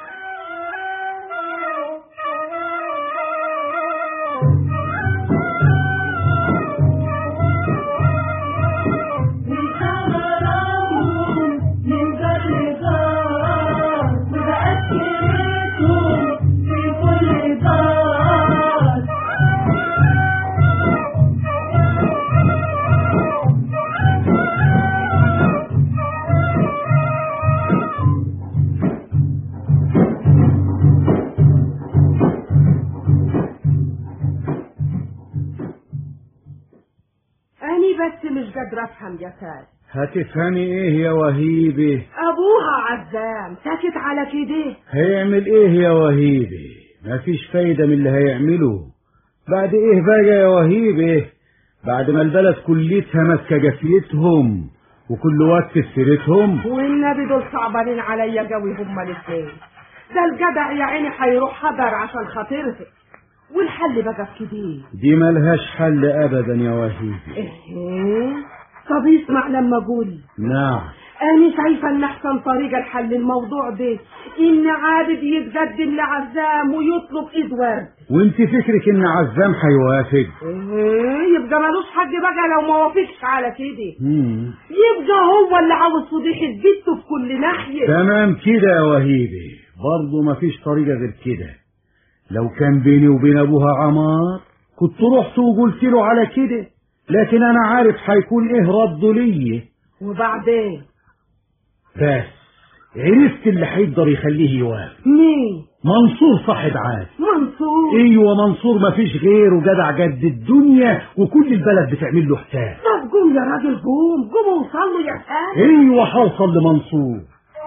أني بس مش قادرة أفهم يا ساد هتفهمي ايه يا وهيبه أبوها عزام ساكت على كده هيعمل ايه يا وهيبه مفيش فايدة من اللي هيعمله بعد ايه بقى يا وهيبه بعد ما البلد كلتها ماسكة جفلتهم وكل وقت في سيرتهم والنبي دول صعبانين عليا قوي هما الاثنين ده الجدع يا عيني هيروح حضر عشان خاطرها والحل بقى في كده دي ملهاش حل ابدا يا وهيبه ايه طب اسمع لما اقول نعم انا شايفه ان احسن طريقه لحل الموضوع ده ان عابد يتقدم لعزام ويطلب ايد ورد وانت فكرك ان عزام هيوافق ايه يبقى ملوش حد بقى لو ما وافقش على كده مم. يبقى هو اللي عاوز فضيحه بيته في كل ناحيه تمام كده يا وهيبه برضه مفيش طريقة غير كده لو كان بيني وبين ابوها عمار كنت رحت وقلت له على كده لكن انا عارف هيكون ايه رده ليا وبعدين بس عرفت اللي هيقدر يخليه يوافق مين منصور صاحب عاد منصور ايوه منصور مفيش غيره جدع جد الدنيا وكل البلد بتعمل له حساب طب قوم يا راجل قوم قوم وصلوا يا خالد ايوه هوصل لمنصور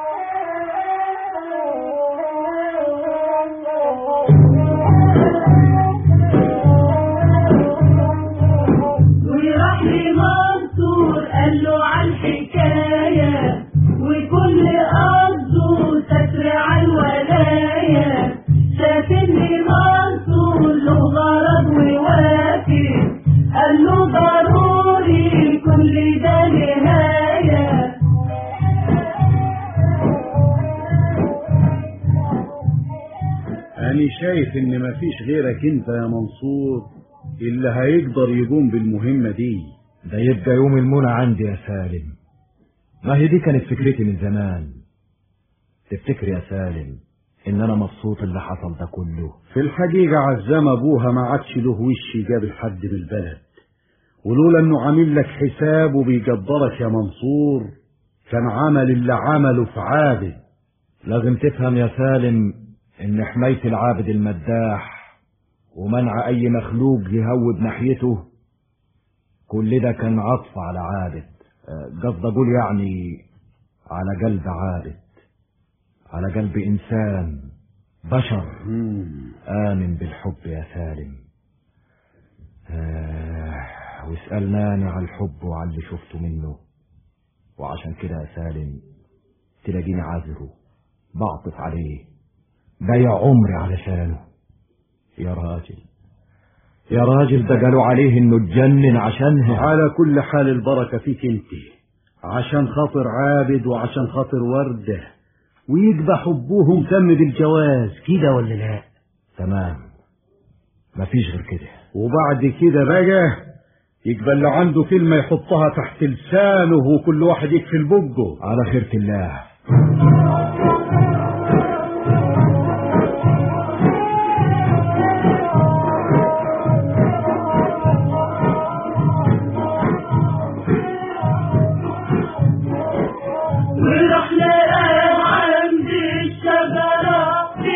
وراح لمنصور قال له على الحكاية وكل قصده ستر على الولاية شاف ان منصور له غرض ووافق قال له ضروري كل ده نهاية أنا شايف إن مفيش غيرك أنت يا منصور اللي هيقدر يقوم بالمهمة دي ده يبقى يوم المنى عندي يا سالم ما هي دي كانت فكرتي من زمان تفتكر يا سالم ان انا مبسوط اللي حصل ده كله في الحقيقة عزام أبوها ما عادش له وش يقابل حد من البلد ولولا إنه عامل لك حساب وبيقدرك يا منصور كان عمل اللي عمله في عابد لازم تفهم يا سالم ان حماية العابد المداح ومنع اي مخلوق يهوب ناحيته كل ده كان عطف على عابد آه، قصد اقول يعني على قلب عابد على قلب انسان بشر امن بالحب يا سالم آه واسألناني على الحب وعلى اللي شفته منه وعشان كده يا سالم تلاقيني عذره بعطف عليه بايع عمري علشانه يا راجل يا راجل ده قالوا عليه انه اتجنن عشانها على كل حال البركة فيك انت عشان خاطر عابد وعشان خاطر وردة ويبقى حبوهم تم بالجواز كده ولا لا تمام مفيش غير كده وبعد كده بقى يقبل اللي عنده كلمة يحطها تحت لسانه وكل واحد يكفي بقه على خيرة الله وراح لقاه عند الشجرة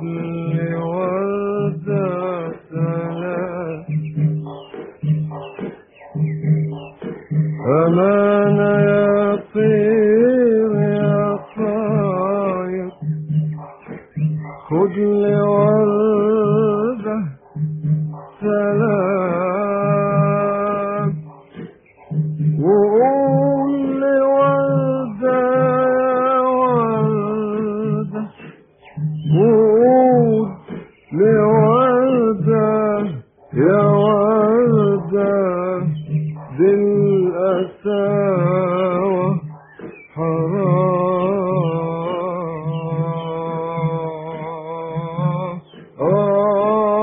لي وردة سلام أمانة يا طير يا طاير خد لي وردة سلام وقول لي وردة يا وردة وقول لي وردة يا وردة بالأساوة حرام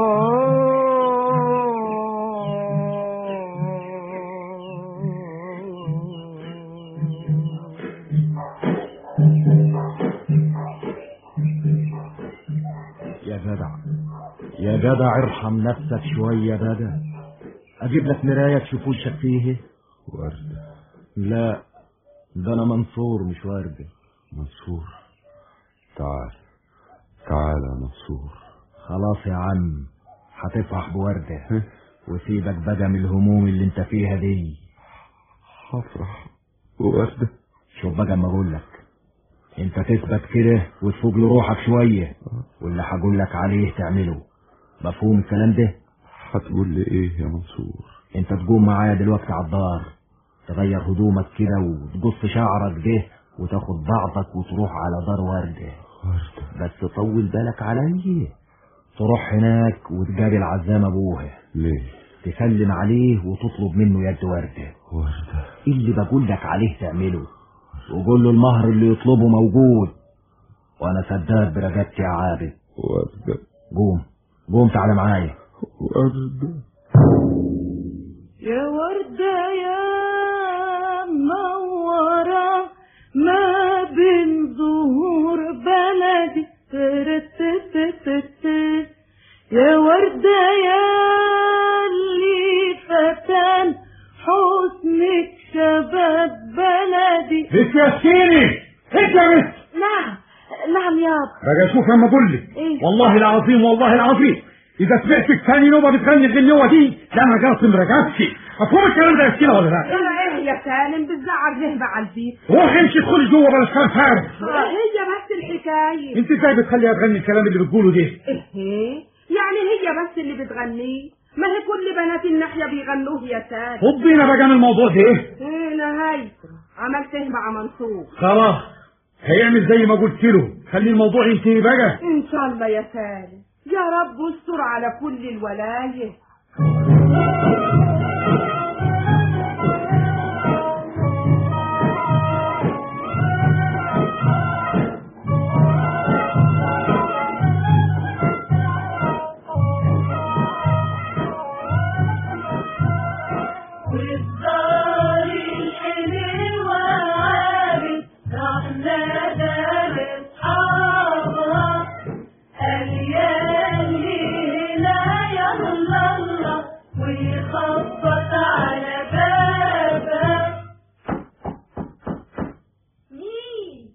يا جدع يا جدع ارحم نفسك شوية بقى اجيب لك مراية تشوف وشك فيه وردة لا ده انا منصور مش وردة منصور تعال تعال يا منصور خلاص يا عم هتفرح بوردة وسيبك بقى من الهموم اللي انت فيها دي هفرح وردة شوف بقى اما اقول لك انت تثبت كده وتفوق لروحك شوية واللي هقول لك عليه تعمله مفهوم الكلام ده هتقول لي ايه يا منصور انت تقوم معايا دلوقتي على الدار تغير هدومك كده وتقص شعرك ده وتاخد بعضك وتروح على دار وردة وردة بس طول بالك عليا تروح هناك وتقابل عزام ابوها ليه تسلم عليه وتطلب منه يد وردة وردة اللي بقول لك عليه تعمله وقول له المهر اللي يطلبه موجود وانا سداد برجبتي يا عابد وردة قوم قوم تعالى معايا وردة يا وردة يا منورة ما بين ظهور بلدي ترتتتت يا وردة يا اللي فتن حسنك شباب بلدي بتمثيني انت يا بنت نعم نعم يابا بقى شوف لما اقول لك إيه؟ والله العظيم والله العظيم اذا سمعتك ثاني نوبه بتغني الغنيوه دي لا انا جاصم رقبتي مفهوم الكلام ده يا سكينه ولا لا؟ ايه ايه يا سالم بتزعر ليه مع البيت روحي امشي ادخلي جوه بلاش كلام فارغ هي بس الحكايه انت ازاي بتخليها تغني الكلام اللي بتقوله ده؟ ايه يعني هي بس اللي بتغنيه ما هي كل بنات الناحيه بيغنوه يا سالم فضينا بقى من الموضوع ده ايه نهايته عملت ايه مع منصور خلاص هيعمل زي ما قلت له خلي الموضوع ينتهي بقى ان شاء الله يا سالم يا رب استر على كل الولايه والدار الحلوة عابد راح نادى لأصحابها قال يا اللي هنا يلا الله ويخبط على بابها مين؟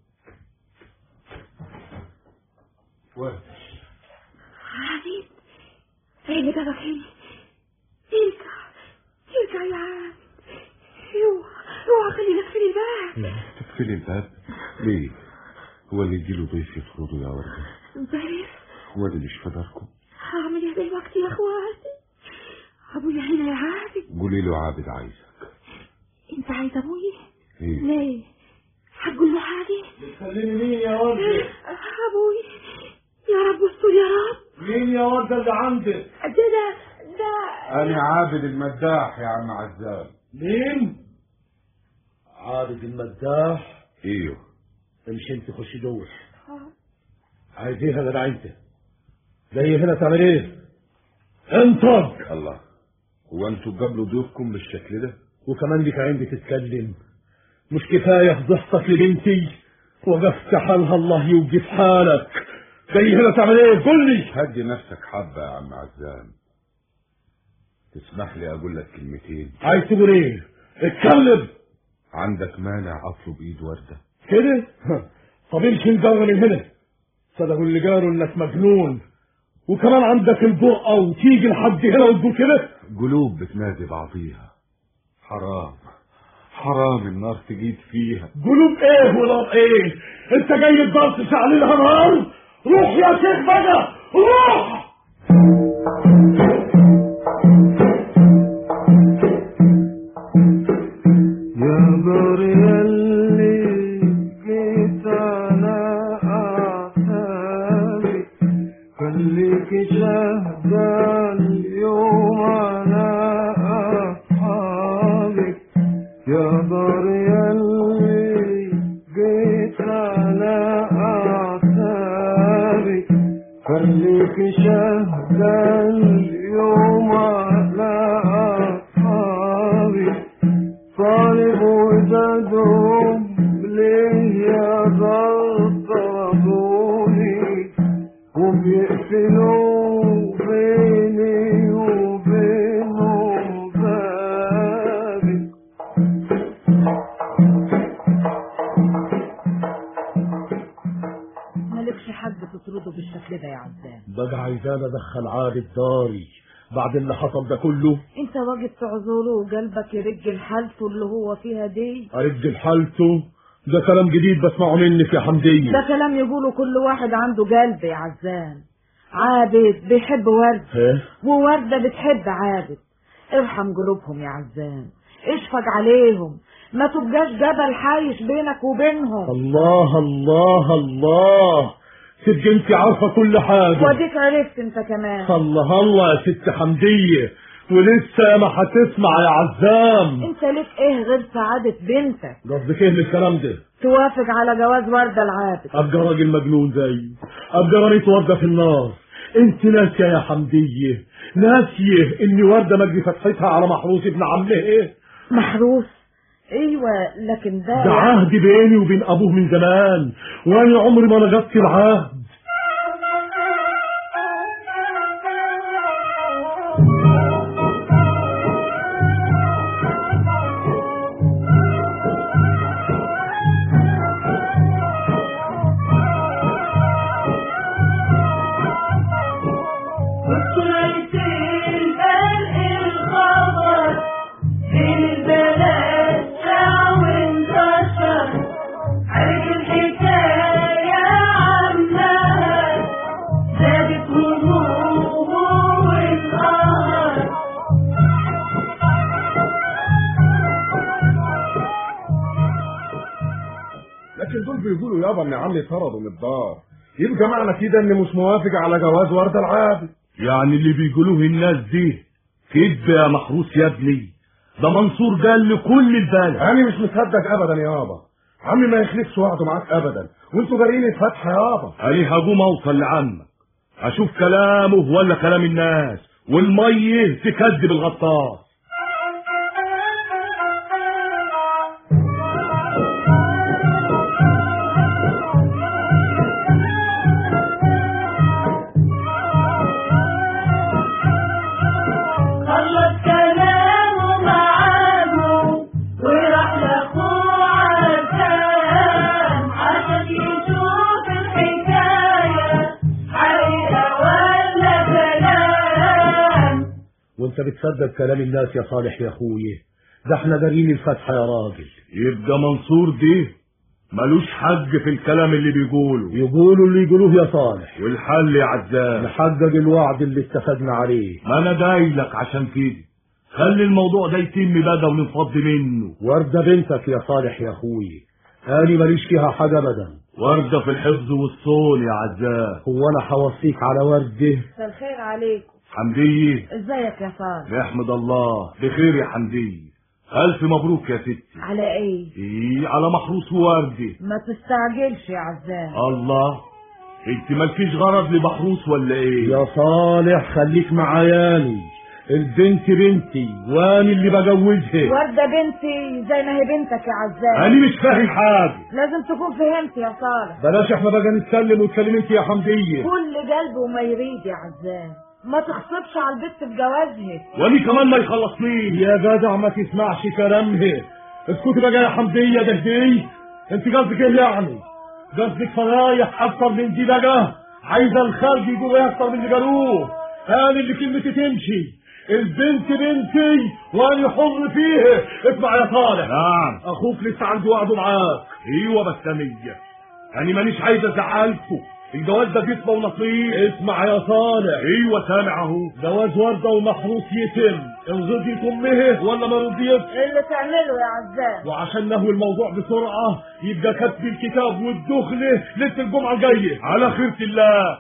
عابد ايه اللي جابك هنا ارجع ارجع يا عابد اوعى اوعى خلي نفسي الباب تقفلي الباب ليه هو اللي يجيله ضيف يطرده يا وردة ضيف هو اللي مش في داركم هعمل ايه دلوقتي يا اخواتي ابويا هنا يا عابد قولي له عابد عايزك انت عايز ابويا ايه ليه هتقول له حاجه بتكلمي مين يا وردة ابويا يا رب استر يا رب مين يا وردة اللي عندك ده ده ده انا عابد المداح يا عم عزام مين عابد المداح ايوه امشي انت خشي جوه عايز ايه يا جدع انت جاي هنا تعمل ايه انطق الله هو انتوا قبلوا ضيوفكم بالشكل ده وكمان لك عين بتتكلم مش كفايه فضحتك لبنتي وقفت حالها الله يوقف حالك جاي هنا تعمل ايه قول لي هدي نفسك حبة يا عم عزام تسمح لي اقول لك كلمتين عايز تقول ايه اتكلم عندك مانع اطلب ايد وردة كده طب امشي نجرب من هنا صدقوا اللي قالوا انك مجنون وكمان عندك الجرأة وتيجي لحد هنا وتقول كده قلوب بتنادي بعضيها حرام حرام النار تجيد فيها قلوب ايه ونار ايه انت جاي تدرس عليها نار روح يا شيخ بقى روح يا دار يلي جيت على أعتابي خليك شهداء اليوم على أصحابك يا دار يلي جيت على أعتابي خليك شهداء اليوم على أصحابي طالب ودادهم ليه يا ضربوني وبيقفلوا بيني وبينهم بابي مالكش حد تطرده بالشكل ده يا عزام بقى عايزان ادخل عادة داري بعد اللي حصل ده كله انت واجب تعذره وقلبك يرج حالته اللي هو فيها دي ارجل حالته ده كلام جديد بسمعه منك يا حمدية ده كلام يقوله كل واحد عنده قلب يا عزام عابد بيحب ورد ايه ووردة بتحب عابد ارحم قلوبهم يا عزام اشفق عليهم ما تبقاش جبل حايش بينك وبينهم الله الله الله تبقى انت عارفة كل حاجة واديك عرفت انت كمان الله الله يا ست حمدية ولسه ما هتسمع يا عزام انت ليك ايه غير سعادة بنتك قصدك ايه من الكلام ده توافق على جواز وردة العابد ابقى راجل مجنون زي ابقى رميت وردة في النار انت ناسية يا حمدية ناسية ان وردة مجدي فتحتها على محروس ابن عمه ايه محروس ايوه لكن ده ده عهد بيني وبين ابوه من زمان وانا عمري ما نجدت العهد لكن دول بيقولوا يابا ان عمي طردوا من الدار يبقى معنى كده اني مش موافق على جواز ورده العابد يعني اللي بيقولوه الناس دي كذب يا محروس يا ابني ده منصور قال لكل البلد انا مش مصدق ابدا يابا عمي ما يخلفش وعده معاك ابدا وانتوا جارين الفتحه يابا انا هقوم اوصل لعمك اشوف كلامه ولا كلام الناس والميه تكذب الغطاس خلص كلامه معاهم وراح لاخوه عزام عشان يشوف الحكايه حقيقه ولا كلام وانت بتصدق كلام الناس يا صالح يا اخويا ده احنا دارين الفتحة يا راجل يبقى منصور دي ملوش حق في الكلام اللي بيقوله يقولوا اللي يقولوه يا صالح والحل يا عزام نحقق الوعد اللي اتفقنا عليه ما انا جايلك عشان كده خلي الموضوع ده يتم بقى ونفضي منه وردة بنتك يا صالح يا اخويا انا ماليش فيها حاجة ابدا وردة في الحفظ والصون يا عزام هو انا حوصيك على وردة مساء الخير عليكم حمدية ازيك يا صالح نحمد الله بخير يا حمدية ألف مبروك يا ستي على ايه إيه على محروس ووردة ما تستعجلش يا عزام الله انت مالكيش غرض لمحروس ولا ايه يا صالح خليك معاياني البنت بنتي وانا اللي بجوزها وردة بنتي زي ما هي بنتك يا عزام انا مش فاهم حاجة لازم تكون فهمت يا صالح بلاش احنا بقى نتكلم وتكلم انت يا حمدية كل قلب وما يريد يا عزام ما تخصبش على البت في جوازها واني كمان ما يخلصنيش يا جدع ما تسمعش كلامها اسكتي بقى يا حمدية ده دي انت قصدك ايه يعني قصدك فرايح اكتر من دي بقى عايزه الخارج يقول اكتر من اللي قالوه انا اللي كلمتي تمشي البنت بنتي وانا حر فيها اسمع يا صالح نعم اخوك لسه عنده وعده معاك ايوه بسامية انا مانيش عايز ازعلكوا الجواز ده جسمه ونصيب اسمع يا صالح ايوه سامع اهو جواز ورده ومحروس يتم ان رضيت امه ولا ما رضيتش اللي تعمله يا عزام وعشان نهوي الموضوع بسرعة يبقى كتب الكتاب والدخلة ليلة الجمعة الجاية على خيرة الله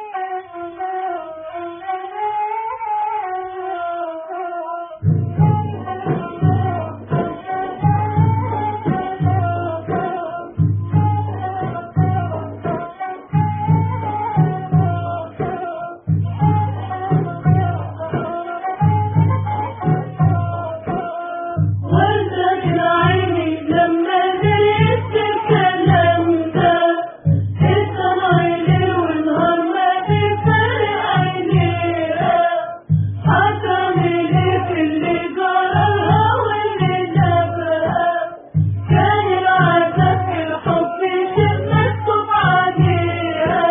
وردك العيني لما جيت الكلام ده السما عيني والنهار ما بيفرق عينيها هتعمل ايه في اللي جرالها واللي جابها كان العذاب في الحب شيء مكتوب عليها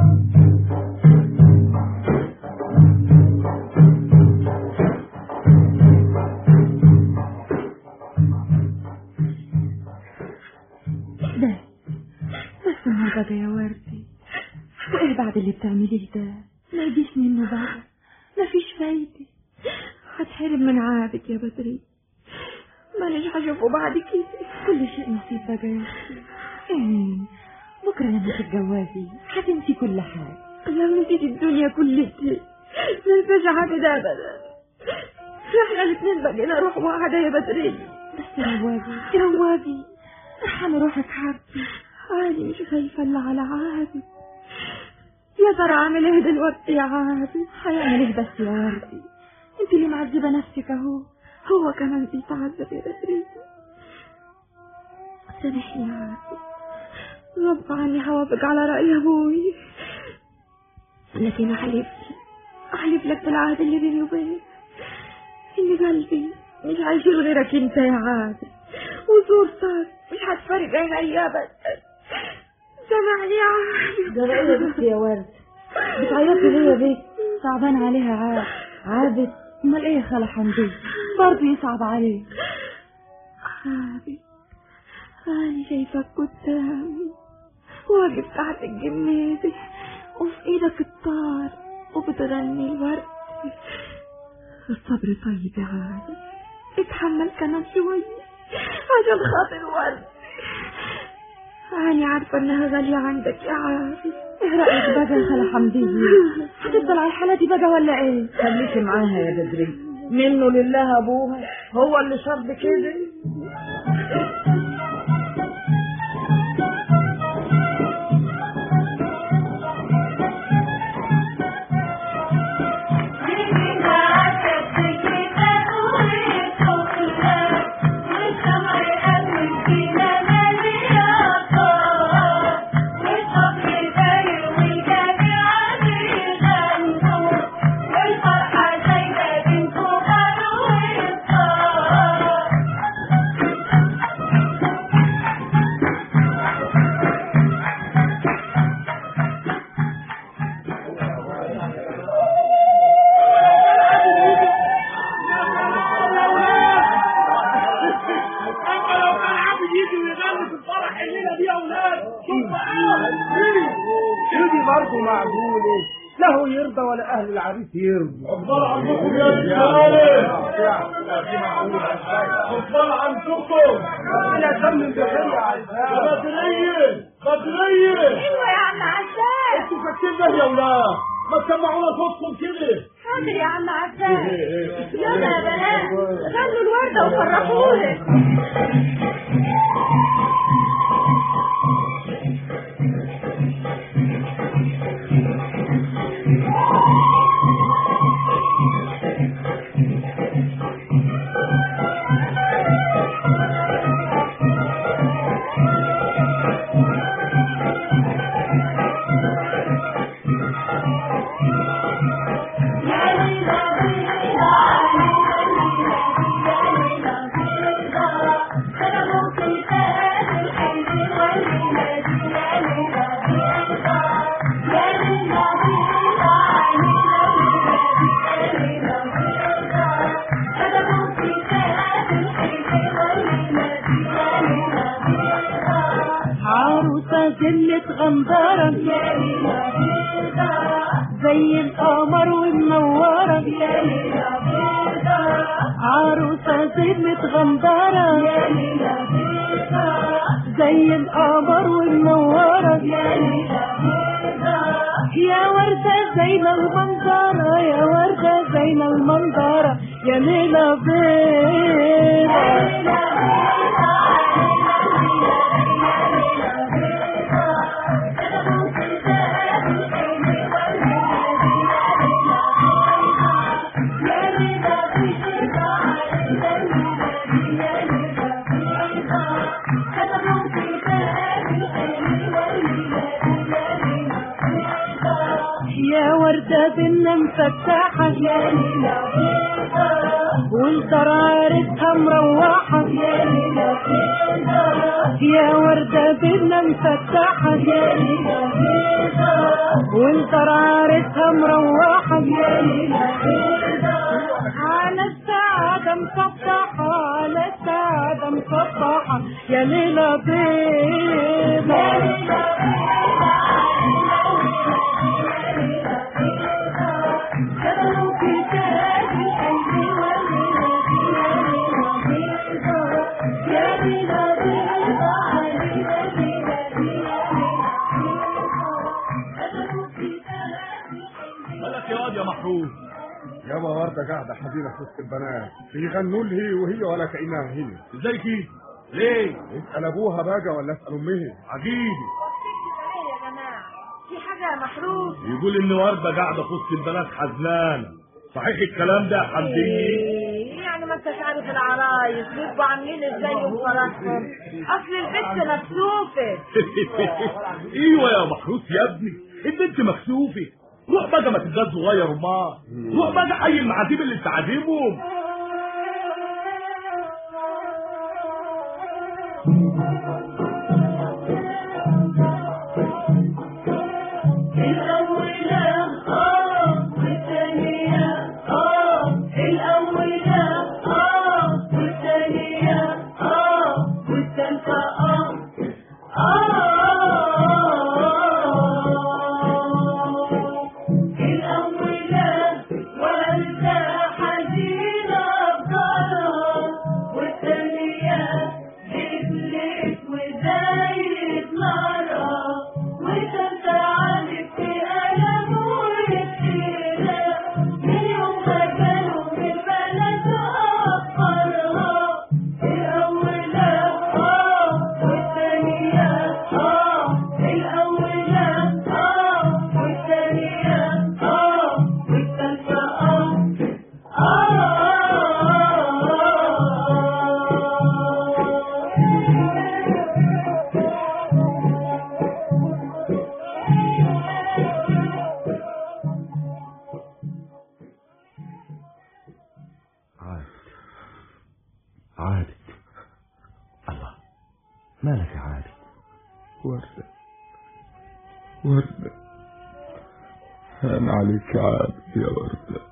ده بس النهارده ده يا وردي وايه بعد اللي بتعمليه ده ما يجيش منه بقى مفيش فايدة هتحرم من عابد يا بدري مانيش هشوفه بعد كده كل شيء نصيب بقى يا اختي ايه بكره لما تتجوزي هتنسي كل حاجه لو نسيت الدنيا كلها ما انساش عابد ابدا احنا الاثنين بقينا روح واحده يا بدري بس روابي روابي ارحمي روحك حبيبتي عادي مش خايفة إلا على عابد يا ترى عامل ايه دلوقتي يا عابد هيعمل ايه بس يا وردي انت اللي معذبة نفسك اهو هو كمان بيتعذب يا بدري سامحني يا عابد غصب عني هوافق على رأي ابوي لكن احلف احلف لك بالعهد اللي بيني وبينك ان قلبي مش هيشيل غيرك انت يا عابد وصورتك مش هتفرق عيني ابدا سامعني يا عابد ده بقى يا بنتي يا ورد بتعيطي ليه يا بنت صعبان عليها عابد عابد امال ايه يا خاله حمدي برضه يصعب عليه عابد أنا شايفك قدامي واقف تحت الجميزة وفي ايدك الطار وبتغني الورد الصبر طيب يا عابد اتحمل كمان شوية عشان خاطر ورد أنا عارفة إنها غالية عندك يا عابد ايه رايك بقى يا خاله حمديه هتفضل على الحاله دي بقى ولا ايه خليكي معاها يا بدري منه لله ابوها هو اللي شرب كده اما لو كان عابد يجي ويغني في الفرح الليله دي يا اولاد ايدي برضه معقولة لا هو يرضى ولا اهل العريس يرضى اخبار عنكم يا رجاله اخبار عنكم يا دم بخير يا يا عزام بدريه بدريه ايوه يا عم عزام انتوا ساكتين ليه يا ولاد ما تسمعونا صوتكم كده حاضر يا عم عزام يلا يا بنات غنوا الوردة وفرحونا زي القمر ومنورة عروسة زي متغندرة زي القمر ومنورة يا وردة زينة المنظرة يا وردة زينة المنظرة يا ليلى بيضة يا وردة بنا مفتحة يا ليلى والزرارتها مروحة يا ليلى يا وردة بنا مفتحة يا ليلى والزرارتها مروحة يا ليلى على السعادة مصبحة على السعادة مصبحة يا ليلى بيضة مالك يا واد يا محروس يابا وردة قاعدة حزينة في وسط البنات بيغنوا لها وهي ولا كأنها هنا ازاي كده ليه اسأل أبوها بقى ولا اسأل أمها عجيب يا جماعة في حاجة يا محروس يقول ان وردة قاعدة في وسط البنات حزنانة صحيح الكلام ده يا حمدية يعني ما انتش عارف العرايس بيبقوا عاملين ازاي وفرحهم اصل البنت مكسوفة ايوه يا محروس يا ابني البنت مكسوفة روح بقى ما تبقاش صغير ما روح بقى حي المعازيم اللي بتعزمهم عادت عادت الله مالك يا عادت وردة وردة هان عليك يا عابد يا وردة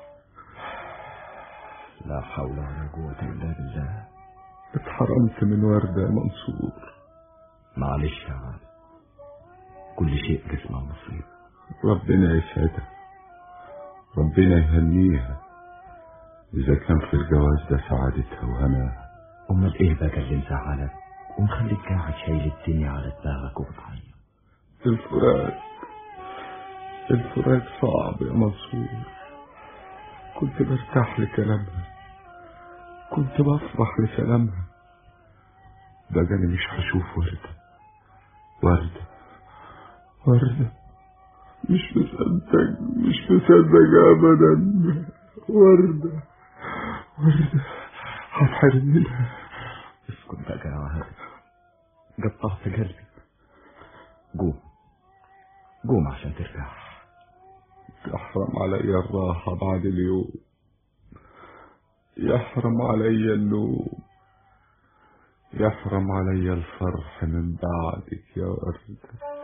لا حول ولا قوة إلا بالله اتحرمت من وردة يا منصور معلش يا عادت كل شيء قسمة ونصيب ربنا يسعدها ربنا يهنيها إذا كان في الجواز ده سعادتها وهناها أمال إيه بقى اللي مزعلك ومخليك قاعد شايل الدنيا على دماغك وبتعيط الفراق الفراق صعب يا منصور كنت برتاح لكلامها كنت بفرح لسلامها بقى أنا مش هشوف وردة وردة وردة مش مصدق مش مصدق أبدا وردة وردة هتحرم منها اسكت بقى يا وهاب قطعت قلبي قوم قوم عشان ترتاح يحرم علي الراحة بعد اليوم يحرم علي النوم يحرم علي الفرح من بعدك يا وردة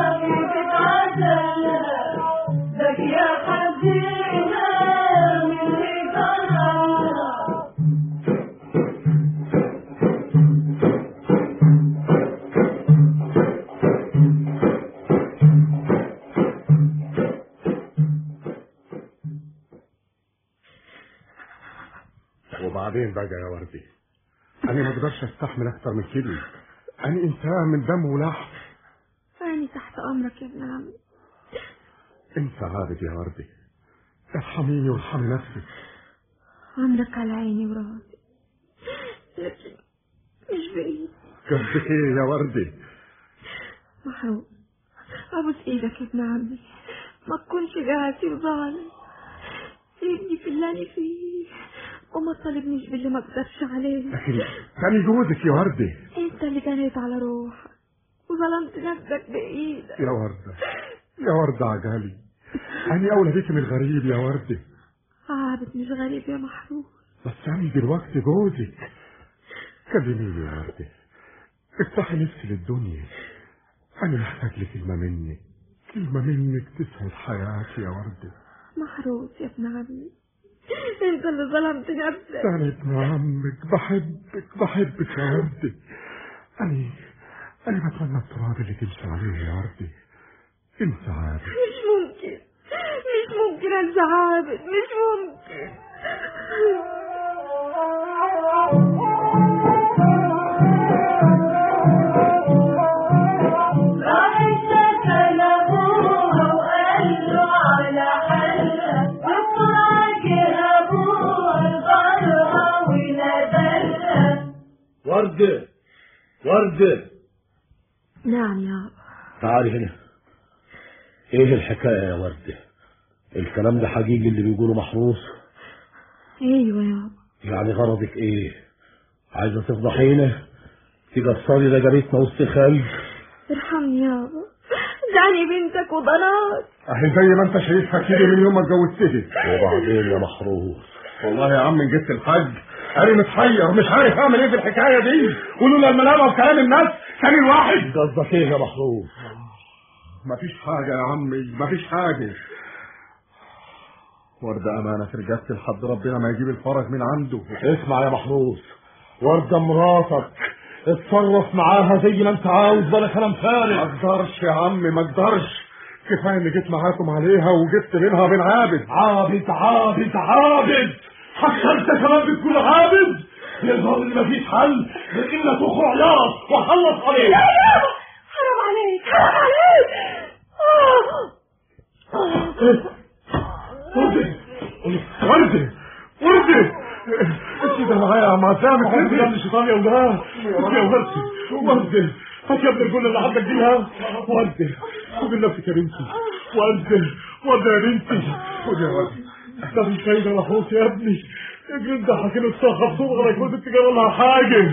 يا حزينة من وبعدين بقى يا وردي انا ما اقدرش استحمل اكتر من كده انا انسان من دم ولحم أنا تحت أمرك يا ابن عمي انت عابد يا وردي ارحميني وارحمي نفسك عمرك على عيني وراسي لكن مش بإيدي قصدك ايه يا وردي محروم أبوس إيدك يا ابن عمي ما تكونش قاسي وظالم سيبني في اللي أنا فيه وما تطالبنيش باللي ما أقدرش عليه لكن كان جوزك يا وردي أنت اللي جنيت على روحك وظلمت نفسك بإيدك يا وردة يا وردة عجالي أنا أولى بيك من الغريب يا وردة عابد مش غريب يا محروم بس أنا دلوقتي جوزك كلميني يا وردة افتحي نفسي للدنيا أنا محتاج لكلمة منك كلمة منك تسعد حياتي يا وردة محروس يا ابن عمي انت اللي ظلمت نفسك أنا ابن عمك بحبك بحبك يا وردة أنا أنا بتمنى التراب اللي تمشي عليه يا وردة انسى عابد مش ممكن مش ممكن انسى عابد مش ممكن وردة وردة نعم يا تعالي هنا ايه الحكاية يا وردة الكلام ده حقيقي اللي بيقوله محروس ايوه يابا يعني غرضك ايه عايزة تفضحينا تقصري رجبتنا وسط الخلق ارحمني يابا دعني بنتك وضناك اهي زي ما انت شايفها كده من يوم ما اتجوزتها وبعدين يا محروس والله يا عم إن جبت الحج انا متحير مش عارف اعمل ايه في الحكايه دي ولولا الملامه وكلام الناس كان الواحد قصدك ايه يا محروس مفيش حاجه يا عمي مفيش حاجه وردة أمانة في رجالتي لحد ربنا ما يجيب الفرج من عنده اسمع يا محروس وردة مراتك اتصرف معاها زي ما انت عاوز بلا كلام ما فارغ اقدرش يا عم ما اقدرش كفايه اني جيت معاكم عليها وجبت منها بن عابد عابد عابد عابد حتى انت كمان بتقول عابد يظهر ان مفيش حل غير انك تخرج عياط وخلص عليه حرام عليك حرام عليك وردة وردة وردة انت ده معايا يا عم عسام وردة يا ابن الشيطان يا ولاد يا وردة وردة هات يا ابن الجنة اللي عندك دي ها وردة خد لنفسك يا بنتي وردة وردة يا بنتي خد يا وردة ده مش فايدة محروس يا ابني اجري ده حكينا الصخب صغرك كنت تجرى لها حاجة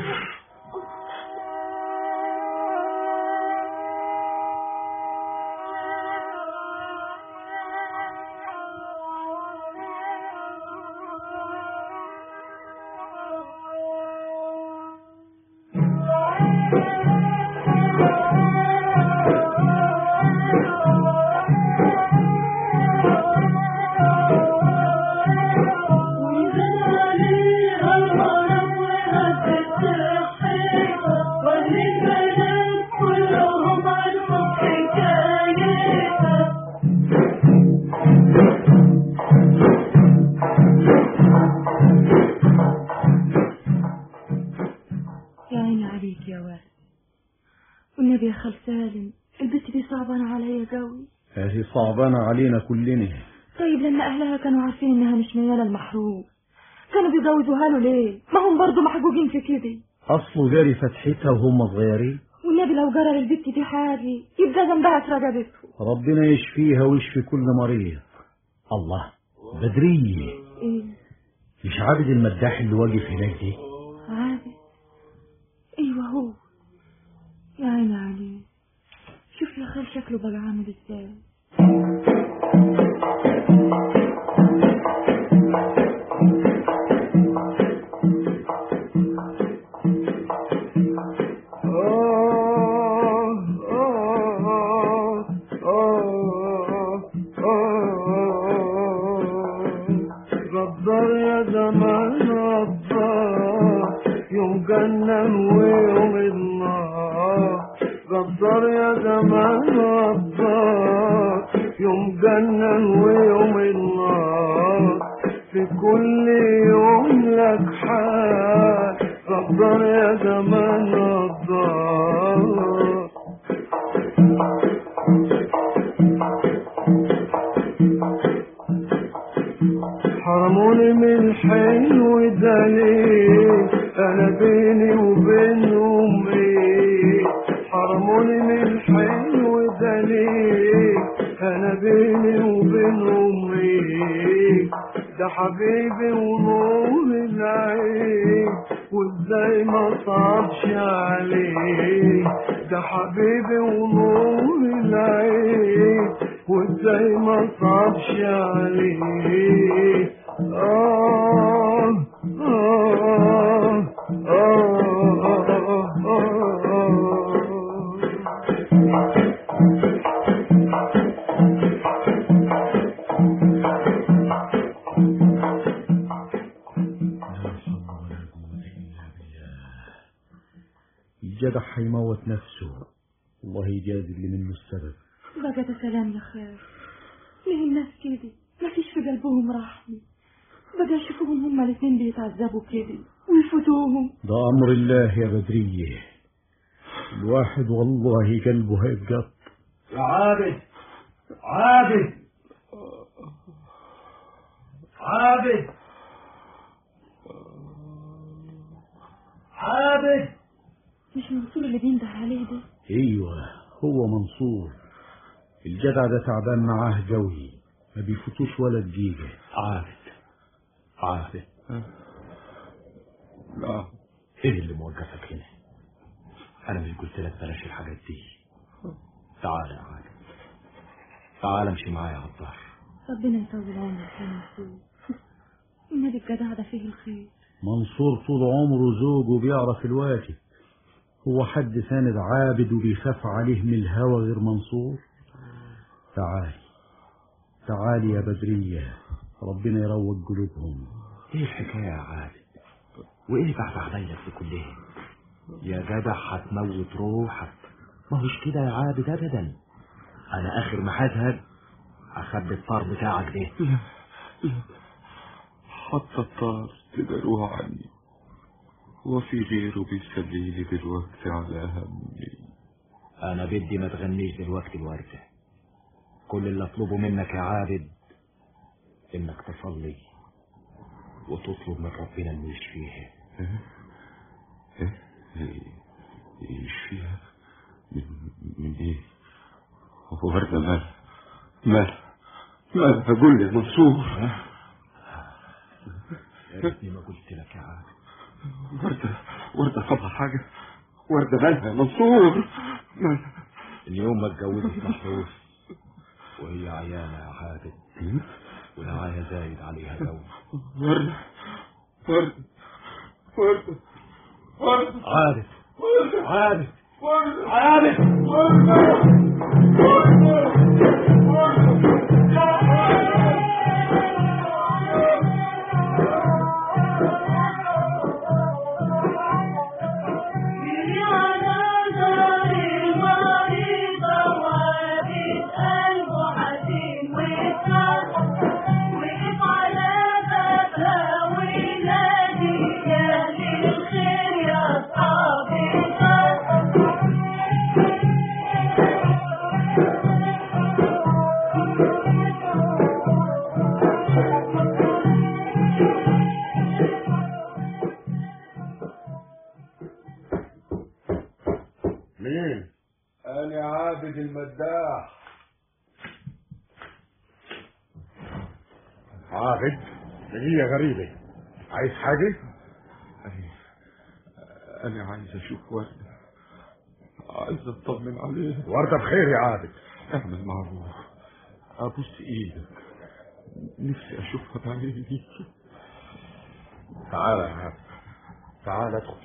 يا عيني عليك يا ولد والنبي يا خال سالم البت دي صعبانة عليا قوي هذه صعبانة علينا كلنا طيب لما اهلها كانوا عارفين انها مش ميالة المحروم كانوا بيجوزوها له ليه ما هم برضه محجوجين في كده أصله جاري فتحتها وهم صغيرين والنبي لو جرى للبت دي حاجة يبقى ذنبها في رقبته ربنا يشفيها ويشفي كل مريض الله بدرية ايه مش عابد المداح اللي واقف هناك دي عادي ايوه هو يا عيني عليه شوف يا خال شكله بقى عامل ازاي غدر يا زمان غدار يوم جنن ويوم النار غدر يا زمان غدار يوم جنن ويوم النار في كل يوم لك حال غدار يا زمان غدار حرموني من الحلو ده ليه انا بيني وبينهم ايه حرموني من الحلو ده ليه انا بيني وبينهم ايه ده حبيبي ونور العين وازاي ما صعبش عليه ده حبيبي ونور العين وازاي ما صعبش عليه آه آه آه آه الجدع هيموت نفسه الله يجازي اللي منه السبب بقى ده كلام يا خير ليه الناس كده ما فيش في قلبهم رحمة بقى يشوفوهم هما الاثنين بيتعذبوا كده ويفوتوهم ده أمر الله يا بدرية الواحد والله قلبه هيتقط يا عابد عابد عابد عابد مش منصور اللي بينده عليه ده ايوه هو منصور الجدع ده تعبان معاه جوي ما بيفوتوش ولا دقيقة عابد عابد لا ايه اللي موقفك هنا انا مش قلت لك بلاش الحاجات دي تعال يا عادل تعال امشي معايا يا غدار ربنا يطول عمرك يا منصور النبي الجدع ده فيه الخير منصور طول عمره زوج وبيعرف الواجب هو حد ساند عابد وبيخاف عليه من الهوى غير منصور تعالي تعالي يا بدرية ربنا يروق قلوبهم ايه الحكايه يا عادل وايه بعد عبايلك في كلهم يا جدع هتموت روحك ما هوش كده يا عابد ابدا انا اخر ما هزهد اخبي الطار بتاعك ده لا لا حتى الطار تدروها عني وفي غيره بيسليني دلوقتي على همي انا بدي ما تغنيش دلوقتي الوردة كل اللي اطلبه منك يا عابد انك تصلي وتطلب من ربنا انه يشفيها ايه ايه ايه يشفيها من من ايه وردة مال مال مال هقول يا منصور يا ريتني ما قلت لك يا عابد وردة وردة صبها حاجة وردة مالها يا منصور مال اليوم ما اتجوزت محروس وهي عيانة يا عابد والعاية زايد عليها جو وردة وردة وردة وردة عابد عابد عابد مين انا عابد المداح عابد هي غريبة عايز حاجة أنا أنا عايز أشوف وردة عايز أطمن عليها وردة بخير يا عابد اعمل معروف أبوس إيدك نفسي أشوفها بعيني تعال يا عابد تعال ادخل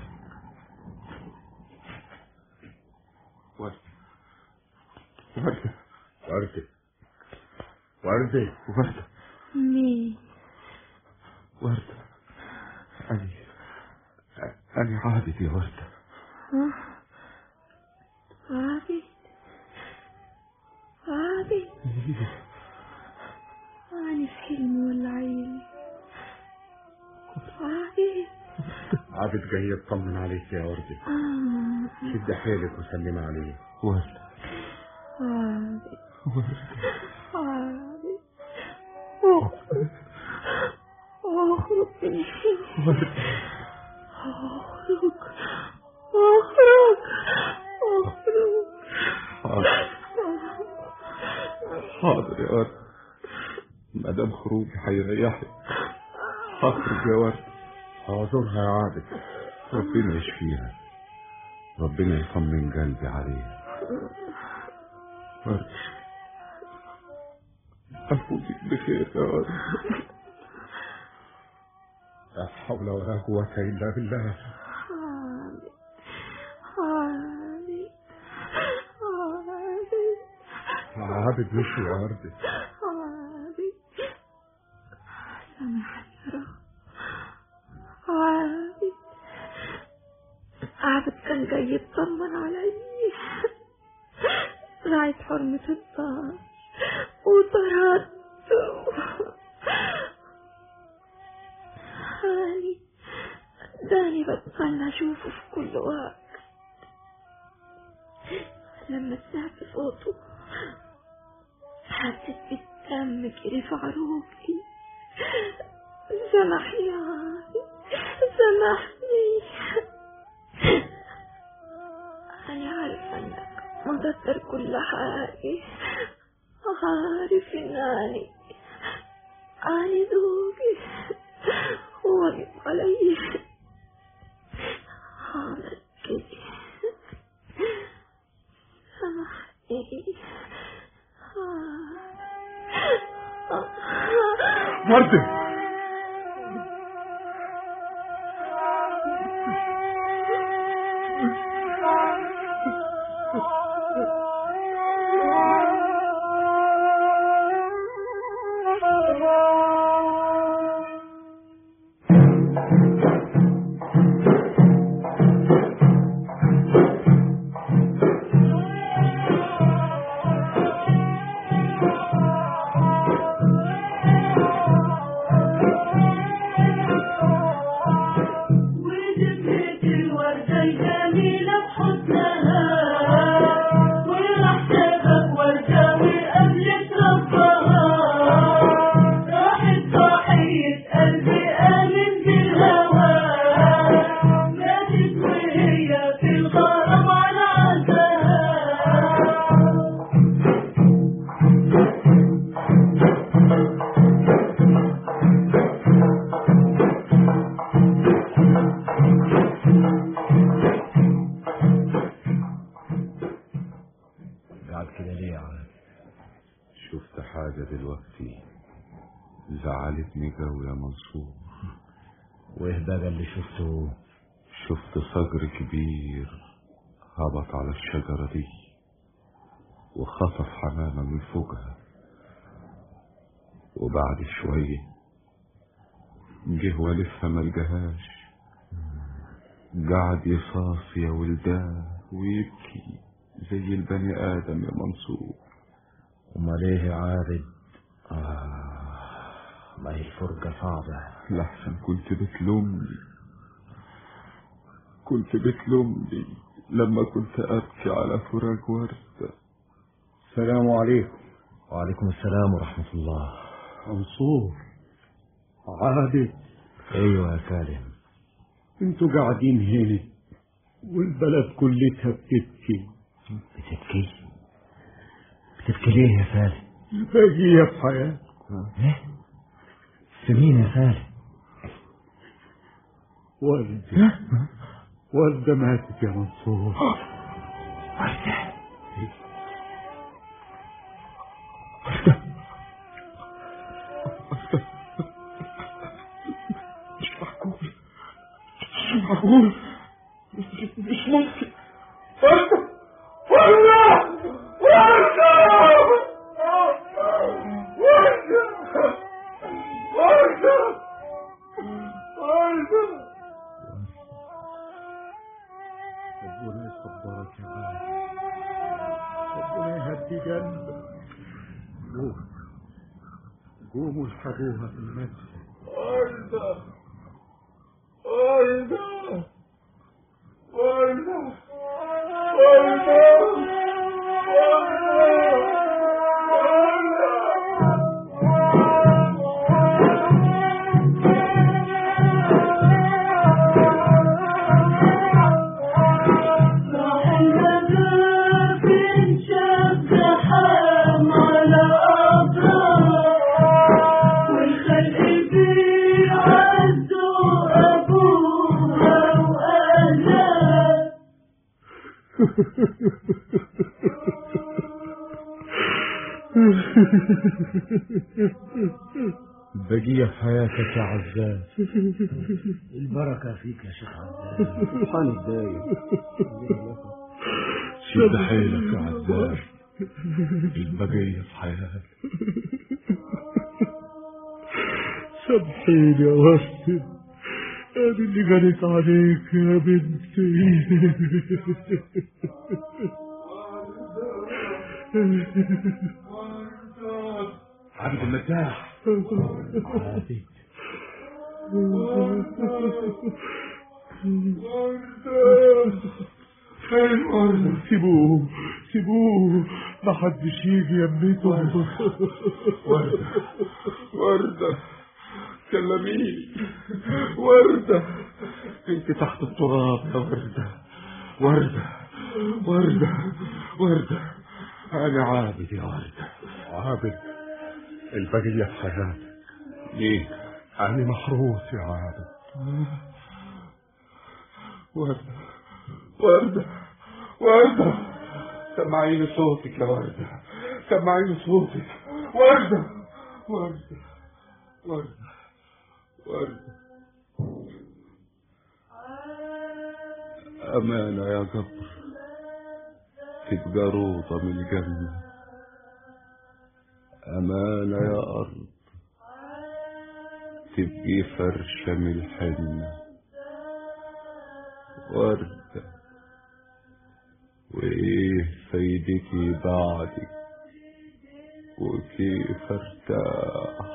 وردة وردة وردة وردة وردة مين وردة أنا أنا عابد يا وردة ها عابد عابد أنا في حلم ولا عيل عابد جاي يطمن عليك يا وردة آه. شد حيلك وسلم عليه ورد عابد ورد عابد اخرج اخرج من هنا ورد اخرج اخرج اخرج حاضر حاضر يا ورد مدام خروجي هيريحك هخرج يا ورد حاضرها يا عابد ربنا يشفيها ربنا يطمن قلبي عليها ورد أفوزك بخير يا ورد لا حول ولا قوة إلا بالله عابد عابد عابد عابد مشي يا وردة عابد سامحني يا رب عابد عابد كان جاي يطمن علي راعيت حرمة الدار وطردته هاني داني بتمنى اشوفه في كل وقت لما سمعت صوته حسيت بالدم جري في عروقي سامحني يا عابد سامحني أنا عارفة إنك مدبر كل حاجة عارف إن أنا أنا زوجي واجب علي عمل كده سامحني وردة ودبت الوردة الجميلة بحسنها وراح سبق وردة وقبلت ربها راحت ضحية قلبي آمن بالهوى ماتت وهي في الغرام على عزها قاعد كده ليه يا عم شفت حاجة دلوقتي زعلتني قوي يا منصور وايه بقى اللي شفته شفت صقر كبير هبط على الشجرة دي وخطف حمامة من فوقها وبعد شوية جه ولفها ملقاهاش قعد يصاص يا ولدان ويبكي زي البني آدم يا منصور امال ايه يا عابد آه ما هي الفرقة صعبة لحسن كنت بتلومني كنت بتلومني لما كنت أبكي على فراق وردة السلام عليكم وعليكم السلام ورحمة الله منصور عابد ايوه يا سالم انتوا قاعدين هنا والبلد كلتها بتبكي بتبكي بتبكي ليه يا سالم البقية في حياتكم ايه في مين يا سالم وردة وردة ماتت يا منصور وردة مش معقول مش معقول مش ممكن وردة وردة وردة وردة وردة وردة ربنا يصبرك يا غالي ربنا يهدي قلبك قوم قوموا الحقوها في المسجد وردة وردة بقية في حياتك يا عزام البركة فيك يا شيخ عزام سبحان الدايم شد حيلك يا عزام البقية في حياتك سامحيني يا واسد انا اللي جنيت عليك يا بنتي عبد المداح فين وردة سيبوه سيبوه ما حدش يجي يميته وردة وردة كلميني وردة انت تحت التراب يا وردة وردة وردة وردة انا عابد يا وردة عابد البقية في حياتك ليه أنا محروس يا عابد وردة وردة وردة سمعيني صوتك يا وردة سمعيني صوتك وردة وردة وردة وردة أمانة يا جبر تبقى روضة من الجنة أمانة يا أرض تبقي فرشة من الحنة وردة وإيه فايدتي بعدك وكيف ارتاح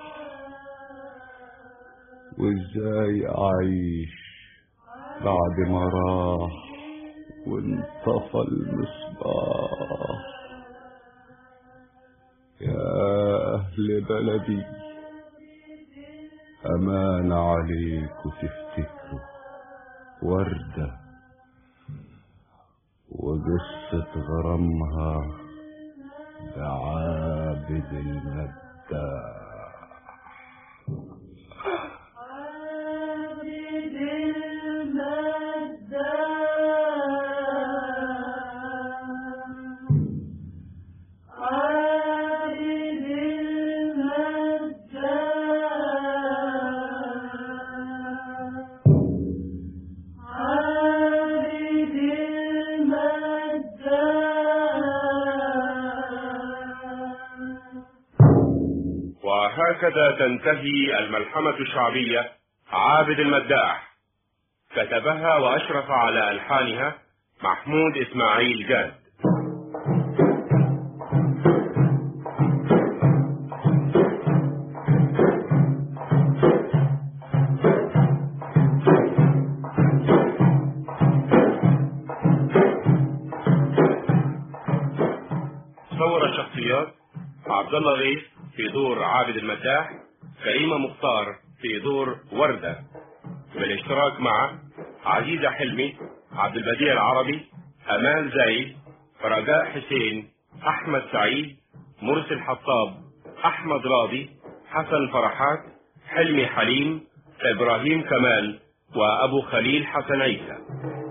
وازاي اعيش بعد ما راح وانطفى المصباح يا اهل بلدي امان عليكم تفتكروا ورده وقصة غرامها بعابد المداح وهكذا تنتهي الملحمة الشعبية عابد المداح كتبها وأشرف على ألحانها محمود إسماعيل جاد صور الشخصيات عبد الله غيث في دور عابد المداح كريمة مختار في دور وردة بالاشتراك مع عزيزة حلمي عبد البديع العربي أمال زايد رجاء حسين أحمد سعيد مرسل حطاب أحمد راضي حسن فرحات حلمي حليم إبراهيم كمال وأبو خليل حسن عيسى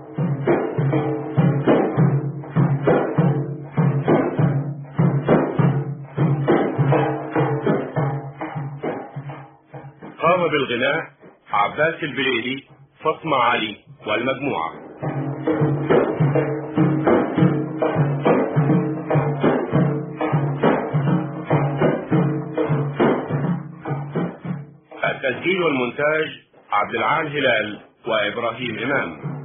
قام بالغناء عباس البليلي فاطمة علي والمجموعة التسجيل والمونتاج عبد العال هلال وإبراهيم إمام